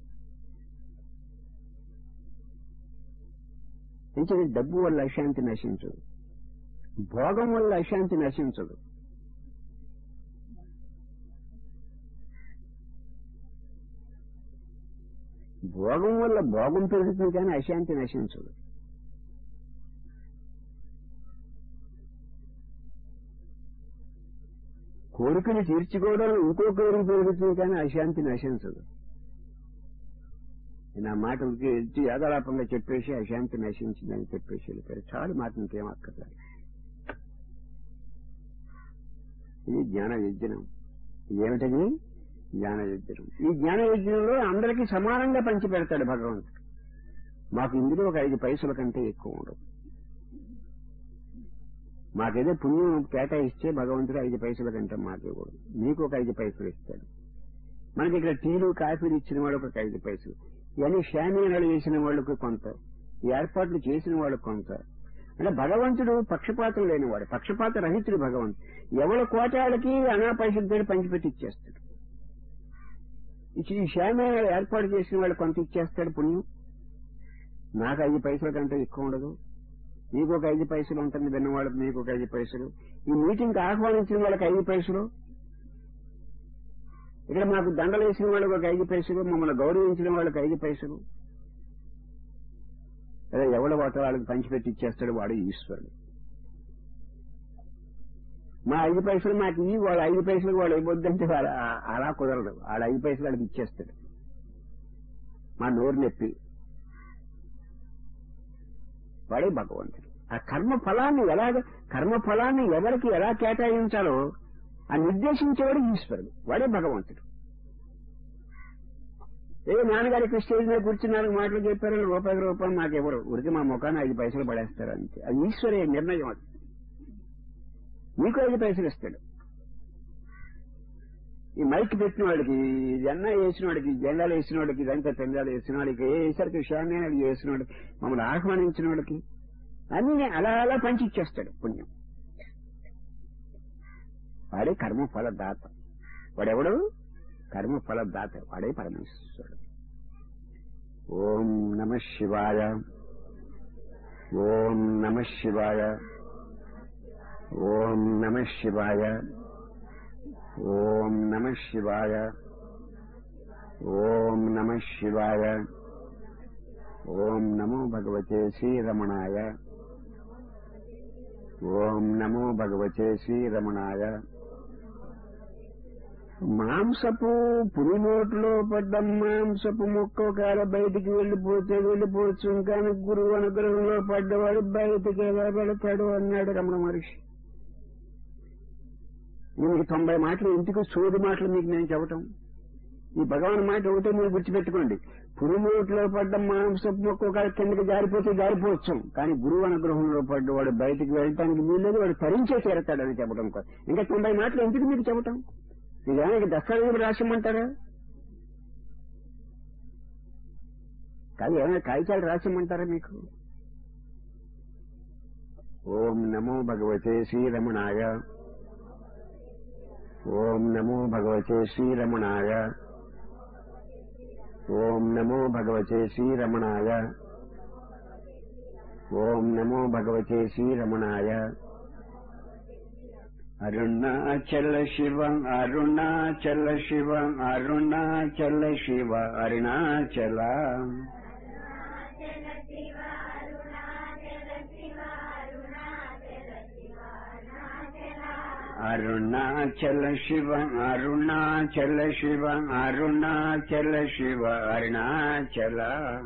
ఎంచేది డబ్బు వల్ల అశాంతి నశించదు భోగం వల్ల అశాంతి నశించదు భోగం వల్ల భోగం పెరుగుతుంది కానీ అశాంతి నశించదు కోరికను తీర్చుకోవడం ఇంకో కోరిక పెరుగుతుంది కానీ అశాంతి నశించదు నా మాటలకి ఎత్తి యాదాలాపంగా చెప్పేసి అశాంతి నశించిందని చెప్పేసి వెళ్ళిపోయారు చాలు మాట ఇంకేం అక్కర్లేదు ఇది జ్ఞాన యజ్ఞం ఏమిటది జ్ఞాన యజ్ఞం ఈ జ్ఞాన యజ్ఞంలో అందరికీ సమానంగా పంచి పెడతాడు భగవంతుడు మాకు ఇందులో ఒక ఐదు పైసల కంటే ఎక్కువ ఉండదు మాకేదో పుణ్యం కేటాయిస్తే భగవంతుడు ఐదు పైసల కంటే మాకు ఇవ్వడు మీకు ఒక ఐదు పైసలు ఇస్తాడు మనకి ఇక్కడ టీలు కాఫీలు ఇచ్చిన వాళ్ళకి ఒక ఐదు పైసలు ఇవన్నీ షామీనాలు వేసిన వాళ్ళకు కొంత ఈ ఏర్పాట్లు చేసిన వాళ్ళకు కొంత అంటే భగవంతుడు పక్షపాతం లేనివాడు పక్షపాత రహితుడు భగవంతుడు ఎవరి కోటాలకి అనా పైసలతో పంచిపెట్టి ఇచ్చేస్తాడు ఈ షామీనాలు ఏర్పాటు చేసిన వాళ్ళు కొంత ఇచ్చేస్తాడు పుణ్యం నాకు ఐదు పైసల కంటే ఎక్కువ ఉండదు మీకు ఒక ఐదు పైసలు ఉంటుంది విన్నవాళ్ళకి మీకు ఒక ఐదు పైసలు ఈ మీటింగ్ ఆహ్వానించిన వాళ్ళకి ఐదు పైసలు ఇక్కడ మాకు దండలు వేసిన వాళ్ళకి ఒక ఐదు పైసలు మమ్మల్ని గౌరవించిన వాళ్ళకి ఐదు పైసలు అదే ఎవడ వాట వాళ్ళకి పంచిపెట్టి ఇచ్చేస్తాడు వాడు ఈశ్వరుడు మా ఐదు పైసలు మాకు ఇవి వాళ్ళ ఐదు పైసలు వాడు ఇవ్వద్దంటే వాళ్ళ అలా కుదరదు వాళ్ళ ఐదు పైసలు వాళ్ళకి ఇచ్చేస్తాడు మా నోరు నొప్పి వాడే భగవంతుడు ఆ కర్మ ఫలాన్ని ఎలాగ కర్మ ఫలాన్ని ఎవరికి ఎలా కేటాయించాలో ఆ నిర్దేశించేవాడు ఈశ్వరుడు వాడే భగవంతుడు ఏ నాన్నగారికి స్టేజ్ మీద కూర్చున్నారు మాటలు చెప్పారు రూపాయి రూపాయలు నాకు ఎవరు ఉరికి మా ముఖాన్ని ఐదు పైసలు పడేస్తారు అంతే అది ఈశ్వరే నిర్ణయం అది మీకు ఐదు పైసలు ఇస్తాడు ఈ మైక్ పెట్టిన వాడికి జెండా వేసిన వాడికి జెండాలు వేసిన వాడికి ఇదంతా పెండాలు వేసిన వాడికి ఏ వేసరికి షాన్యాలు వేసిన వాడికి మమ్మల్ని ఆహ్వానించిన వాడికి అన్ని అలా అలా పంచి ఇచ్చేస్తాడు పుణ్యం వాడే కర్మఫల దాత వాడెవడు కర్మఫల దాత వాడే పరమేశ్వరుడు ఓం నమ శివాయ ఓం నమ శివాయ ఓం నమ శివాయ ఓం నమ శివాయ ఓం నమ శివాయ ఓం నమో భగవతే శ్రీరమణాయ ఓం నమో భగవతే శ్రీరమణాయ మాంసపు పులి నోట్లో పడ్డ మాంసపు ముక్క ఒకవేళ బయటికి వెళ్ళిపోతే వెళ్ళిపోవచ్చు కానీ గురువు అనుగ్రహంలో పడ్డవాడు బయటికి ఎలా వెళతాడు అన్నాడు రమణ మహర్షి మీకు తొంభై మాటలు ఇంటికి సోది మాటలు మీకు నేను చెప్పటం ఈ భగవాన్ మాట ఒకటే మీరు గుర్తుపెట్టుకోండి పురుమూట్లో పడ్డ మాంసపు మొక్క ఒక కిందకి జారిపోతే జారిపోవచ్చు కానీ గురువు అనుగ్రహంలో పడ్డవాడు బయటికి వెళ్ళటానికి వీల్లేదు వాడు తరించే చేరతాడని చెప్పడం కోసం ఇంకా తొంభై మాటలు ఎందుకు మీకు చెప్పటం ఇదేమైనా దస్తావేజులు రాసిమ్మంటారా కాదు ఏమైనా కాగితాలు రాసిమ్మంటారా మీకు ఓం నమో భగవతే శ్రీరమణాయ ఓం నమో భగవతే శ్రీరమణాయ ఓం నమో భగవతే శ్రీరమణాయ ఓం నమో భగవతే శ్రీరమణాయ అరుణాచల శివ అరుణాచల శివ అరుణాచల శివ అరుణాచల అరుణాచల శివ అరుణాచల శివ అరుణాచల శివ అరుణాచల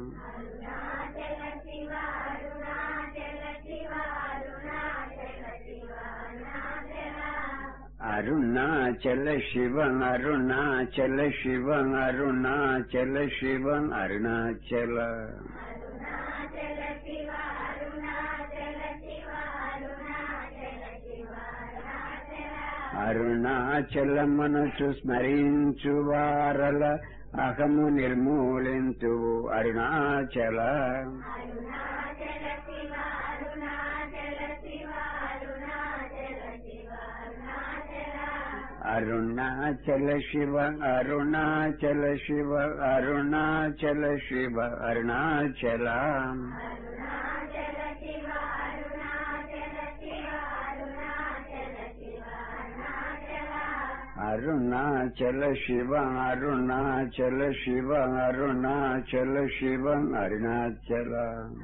అరుణాచల శివ అరుణాచల శివ అరుణాచల శివ అరుణాచల అరుణాచల మనసు స్మరించు వారల అహము నిర్మూలించు అరుణాచల అరుణాచల శివ అరుణాచల శివ అరుణాచల శివ అరుణాచల అరుణాచల శివ అరుణాచల శివ అరుణాచల శివ అరుణాచల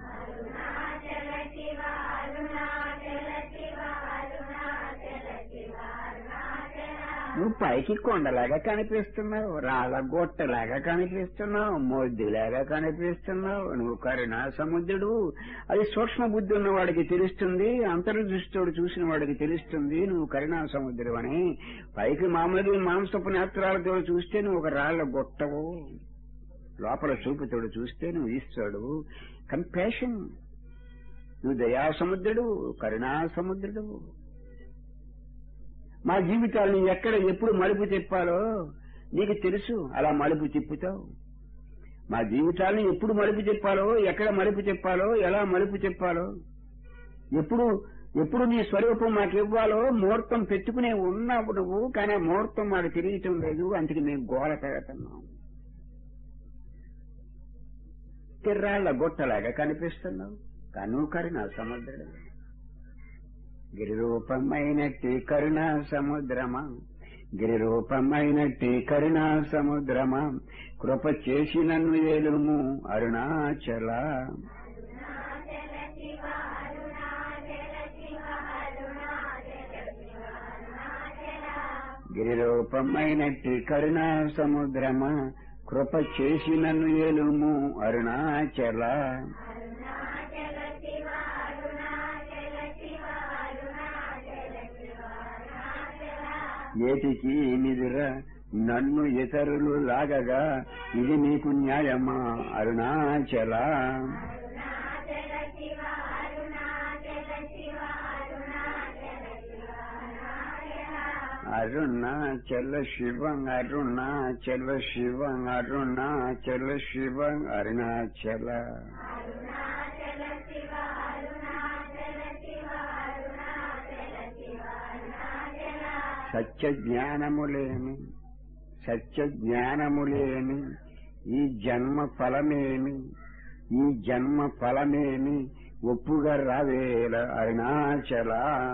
నువ్వు పైకి కొండలాగా కనిపిస్తున్నావు రాళ్ళ గొట్టలాగా కనిపిస్తున్నావు మొద్దులాగా కనిపిస్తున్నావు నువ్వు కరుణా సముద్రుడు అది సూక్ష్మ బుద్ధి ఉన్న వాడికి తెలుస్తుంది అంతర్దృష్టితోడు చూసిన వాడికి తెలుస్తుంది నువ్వు కరుణా సముద్రుడు అని పైకి మామూలుగా ఈ మాంసపు నేత్రాలతో చూస్తే నువ్వు ఒక రాళ్ల గొట్టవు లోపల చూపుతోడు చూస్తే నువ్వు ఈశ్వరుడు కంపాషన్ నువ్వు దయా సముద్రుడు కరుణా సముద్రుడు మా జీవితాలను ఎక్కడ ఎప్పుడు మలుపు తిప్పాలో నీకు తెలుసు అలా మలుపు తిప్పుతావు మా జీవితాలను ఎప్పుడు మలుపు తిప్పాలో ఎక్కడ మలుపు తిప్పాలో ఎలా మలుపు తిప్పాలో ఎప్పుడు ఎప్పుడు నీ స్వరూపం మాకు ఇవ్వాలో ముహూర్తం పెట్టుకునే ఉన్నావు నువ్వు కానీ ఆ ముహూర్తం మాకు తెలియటం లేదు అందుకే మేము గోల పెడుతున్నాం తిర్రాళ్ల గొట్టలాగా కనిపిస్తున్నావు కనుకరి నా సముద్రుడు గిరిరూపమైనట్టి కరుణా సముద్రమా గిరిరూపమైనట్టి కరుణా సముద్రమా కృప చేసి నన్ను ఏలుము అరుణాచల గిరిరూపమైనట్టి కరుణా సముద్రమా కృప చేసి నన్ను ఏలుము అరుణాచల ఏటికి నిదుర నన్ను ఇతరులు లాగగా ఇది నీకు న్యాయమా అరుణాచల అరుణాచల శివ అరుణాచల శివ అరుణాచల శివ అరుణాచల సత్య జ్ఞానములేమి సత్య జ్ఞానములేమి ఈ జన్మ ఫలమేమి ఈ జన్మ ఫలమేమి ఒప్పుగా రావేల అరుణాచల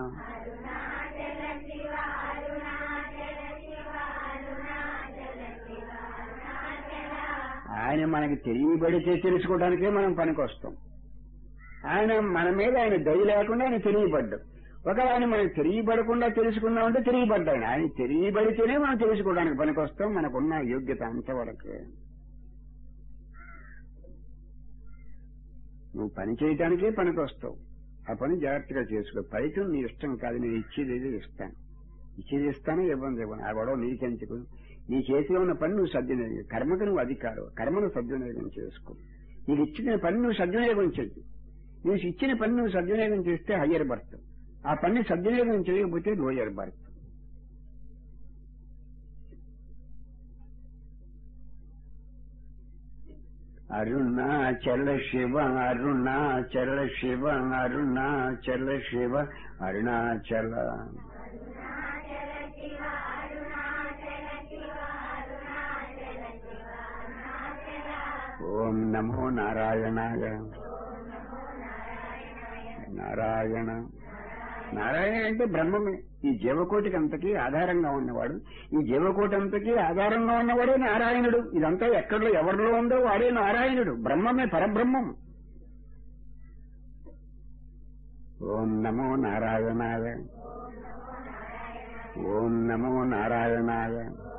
ఆయన మనకి తెలియబడితే తెలుసుకోవడానికే మనం పనికొస్తాం ఆయన మన మీద ఆయన దయ లేకుండా ఆయన తెలియబడ్డాం ఒకవేళ ఆయన మనకు తెలియబడకుండా తెలుసుకుందామంటే తెలియబడ్డాడు ఆయన తెలియబడితేనే మనం తెలుసుకోవడానికి పనికొస్తాం మనకున్న యోగ్యత అంతవరకు నువ్వు పని చేయటానికే పనికొస్తావు ఆ పని జాగ్రత్తగా చేసుకో ఫలితం నీ ఇష్టం కాదు నేను ఇచ్చేది ఏదో ఇస్తాను ఇచ్చేది ఇస్తాను ఇవ్వండి ఇవ్వను ఆ గొడవ నీకెందుకు నీ చేతిలో ఉన్న పని నువ్వు సద్వినియోగం కర్మకు నువ్వు అధికారం కర్మను సద్వినియోగం చేసుకో నీకు ఇచ్చిన పని నువ్వు సద్వినియోగం చెయ్యి నువ్వు ఇచ్చిన పని నువ్వు సద్వినియోగం చేస్తే హయ్యర్ బర్త్ ఆ పని సద్వినియోగం చేయకపోతే లోయర్ బర్త్ అరుణాచల శివ అరుణాచల శివ అరుణాచల శివ అరుణాచల ఓం నమో నారాయణాయ నారాయణ నారాయణ అంటే బ్రహ్మమే ఈ జీవకోటికి అంతకీ ఆధారంగా ఉన్నవాడు ఈ జీవకోటి అంతకీ ఆధారంగా ఉన్నవాడే నారాయణుడు ఇదంతా ఎక్కడో ఎవరిలో ఉందో వాడే నారాయణుడు బ్రహ్మమే పరబ్రహ్మం ఓం నమో నారాయణాయ ఓం నమో నారాయణాయ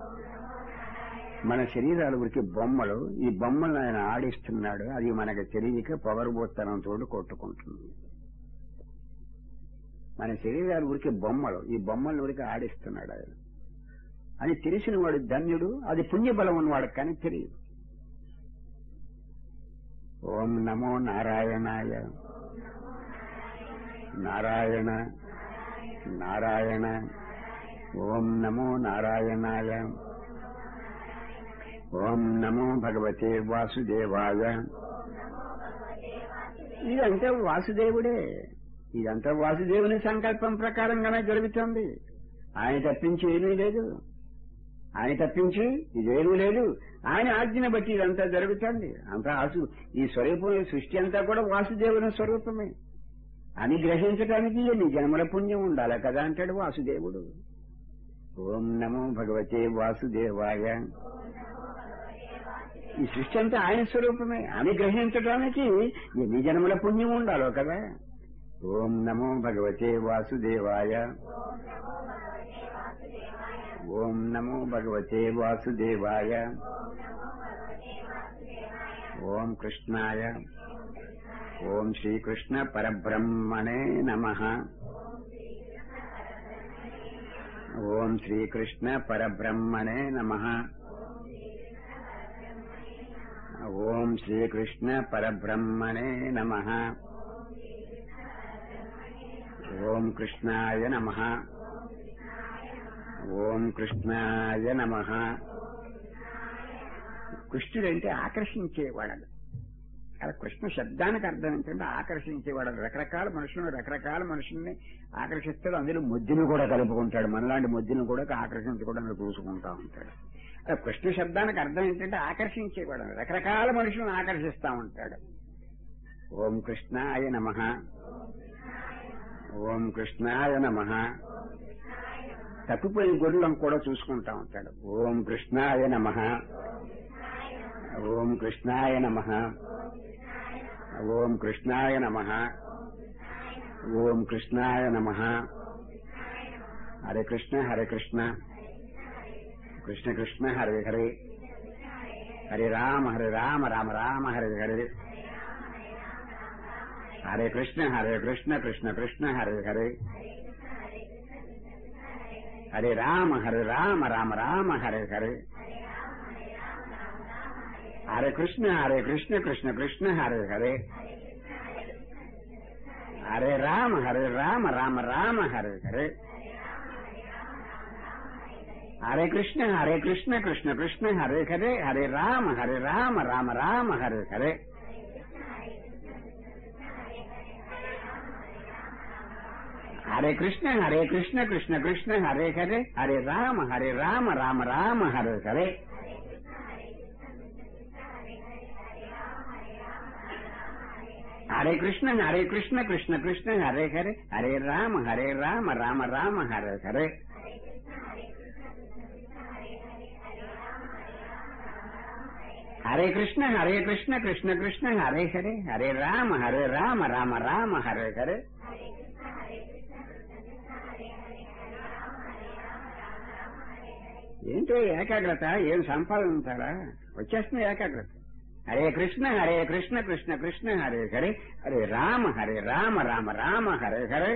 మన శరీరాల గురికి బొమ్మలు ఈ బొమ్మలను ఆయన ఆడిస్తున్నాడు అది మనకు తెలియక పొగరబోత్తనంతో కొట్టుకుంటుంది మన శరీరాల ఊరికి బొమ్మలు ఈ బొమ్మల ఊరికి ఆడిస్తున్నాడు ఆయన అని తెలిసిన వాడు ధన్యుడు అది పుణ్యబలం ఉన్నవాడు కానీ తెలియదు ఓం నమో నారాయణాయ నారాయణ నారాయణ ఓం నమో నారాయణాయ ఓం నమో భగవతే వాసుదేవాయ ఇదంతా వాసుదేవుడే ఇదంతా వాసుదేవుని సంకల్పం ప్రకారంగానే జరుగుతుంది ఆయన తప్పించి ఏమీ లేదు ఆయన తప్పించి ఇదేమీ లేదు ఆయన ఆజ్ఞను బట్టి ఇదంతా జరుగుతుంది అంతా ఆసు ఈ స్వరూపం ఈ సృష్టి అంతా కూడా వాసుదేవుని స్వరూపమే అని గ్రహించడానికి నీ జన్మల పుణ్యం ఉండాలి కదా అంటాడు వాసుదేవుడు ఓం నమో భగవతే వాసుదేవాయ ఈ సృష్టి అంతా ఆయన స్వరూపమే అని గ్రహించడానికి ఎన్ని జన్మల పుణ్యం ఉండాలో కదా ఓం నమో భగవతే వాసుదేవాయ ఓం నమో భగవతే వాసుదేవాయ ఓం కృష్ణాయ ఓం శ్రీకృష్ణ పరబ్రహ్మణే నమ ఓం శ్రీకృష్ణ పరబ్రహ్మణే నమ ఓం శ్రీకృష్ణ పరబ్రహ్మణే నమ ఓం కృష్ణాయ నమ ఓం కృష్ణాయ నమ కృష్ణుడంటే ఆకర్షించేవాడు అలా కృష్ణ శబ్దానికి అర్థం ఏంటంటే ఆకర్షించేవాడు రకరకాల మనుషులను రకరకాల మనుషుల్ని ఆకర్షిస్తాడు అందులో ముద్దును కూడా కలుపుకుంటాడు మనలాంటి ముద్దును కూడా ఆకర్షించుకోవడానికి చూసుకుంటా ఉంటాడు అలా కృష్ణ శబ్దానికి అర్థం ఏంటంటే ఆకర్షించేవాడు రకరకాల మనుషులను ఆకర్షిస్తా ఉంటాడు ఓం కృష్ణాయ నమ ఓం కృష్ణాయ నమ తప్పిపోయిన గొర్రెలను కూడా చూసుకుంటా ఉంటాడు ఓం కృష్ణాయ నమ ఓం కృష్ణాయ నమ ఓం కృష్ణాయ నమ ఓం కృష్ణాయ నమ హరే కృష్ణ హరే కృష్ణ కృష్ణ కృష్ణ హరే హరే హరే రామ హరే రామ రామ రామ హరే హరే హరే కృష్ణ హరే కృష్ణ కృష్ణ కృష్ణ హరే హరే హరే రామ హరే రామ రామ రామ హరే హరే హరే కృష్ణ హరే కృష్ణ కృష్ణ కృష్ణ హరే హరే హరే రామ హరే రామ రామ రామ హరే హరే హరే కృష్ణ హరే కృష్ణ కృష్ణ కృష్ణ హరే హరే హరే రామ హరే రామ రామ రామ హరే హరే హరే కృష్ణ హరే కృష్ణ కృష్ణ కృష్ణ హరే హరే హరే రామ హరే రామ రామ రామ హరే హరే హరే కృష్ణ హరే కృష్ణ కృష్ణ కృష్ణ హరే హరే హరే రామ హరే రామ రామ రామ హరే హరే హరే కృష్ణ హరే కృష్ణ కృష్ణ కృష్ణ హరే హరే హరే రామ హరే రామ రామ రామ హరే హరే ఏంటో ఏకాగ్రత ఏం సంపాదించాలా వచ్చేస్తుంది ఏకాగ్రత హరే కృష్ణ హరే కృష్ణ కృష్ణ కృష్ణ హరే హరే హరే రామ హరే రామ రామ రామ హరే హరే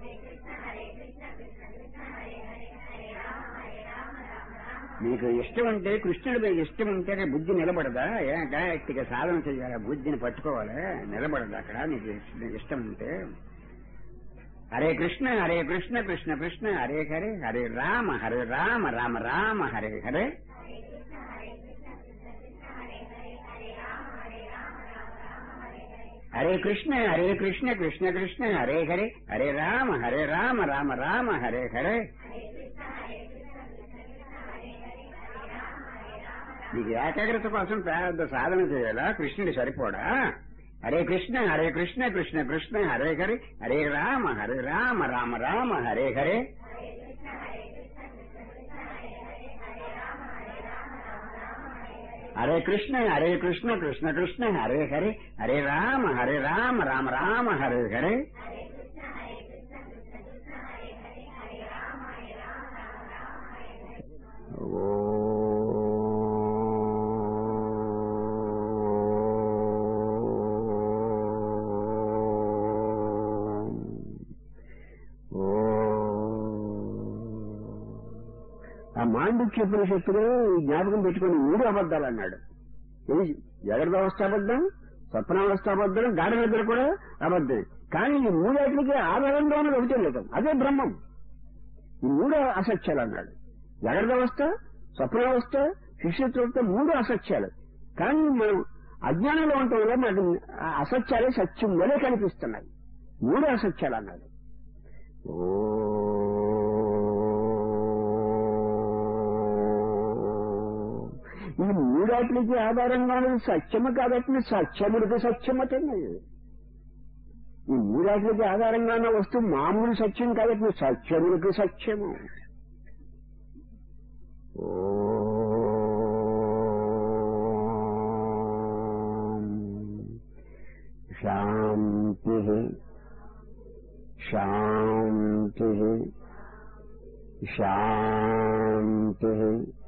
మీకు ఇష్టం ఉంటే కృష్ణుడి మీద ఇష్టం ఉంటే బుద్ధి నిలబడదా ఏ గట్టిగా సాధన చేయాలి బుద్ధిని పట్టుకోవాలి నిలబడదా అక్కడ నీకు ఇష్ట- ఇష్టం ఉంటే హరే కృష్ణ హరే కృష్ణ కృష్ణ కృష్ణ హరే హరే హరే రామ హరే రామ రామ రామ హరే హరే హరే కృష్ణ హరే కృష్ణ కృష్ణ కృష్ణ హరే హరే హరే రామ హరే రామ రామ రామ హరే హరే నీకు ఏకాగ్రత కోసం పెద్ద సాధన చేయాలా కృష్ణుడు సరిపోడా హరే కృష్ణ హరే కృష్ణ కృష్ణ కృష్ణ హరే హరే హరే రామ హరే రామ రామ రామ హరే హరే హరే కృష్ణ హరే కృష్ణ కృష్ణ కృష్ణ హరే హరే హరే రామ హరే రామ రామ రామ హరే హరే ఆ మాండిక్యోపనిషత్తులో ఈ జ్ఞాపకం పెట్టుకుని మూడు అబద్ధాలు అన్నాడు ఇది జగర్ద అవస్థ అబద్ధం స్వప్నావస్థ అబద్ధం గాఢ నిద్ర కూడా అబద్ధం కానీ ఈ మూడేటికి ఆధారంగా ఉన్నది ఒకటే లేదు అదే బ్రహ్మం ఈ మూడు అసత్యాలు అన్నాడు జగర్ద అవస్థ స్వప్నావస్థ శిష్యత్వంతో మూడు అసత్యాలు కానీ మనం అజ్ఞానంలో ఉండటం వల్ల మనకు ఆ అసత్యాలే సత్యం వలె కనిపిస్తున్నాయి మూడు అసత్యాలు అన్నాడు ఈ మూడాట్లకి ఆధారంగా ఉన్నది సత్యము కాబట్టి సత్యముడికి సత్యమటండి ఈ మూడాట్లకి ఆధారంగా ఉన్న వస్తువు మామూలు సత్యం కాబట్టి సత్యముడికి సత్యము శాంతి శాంతి శాంతి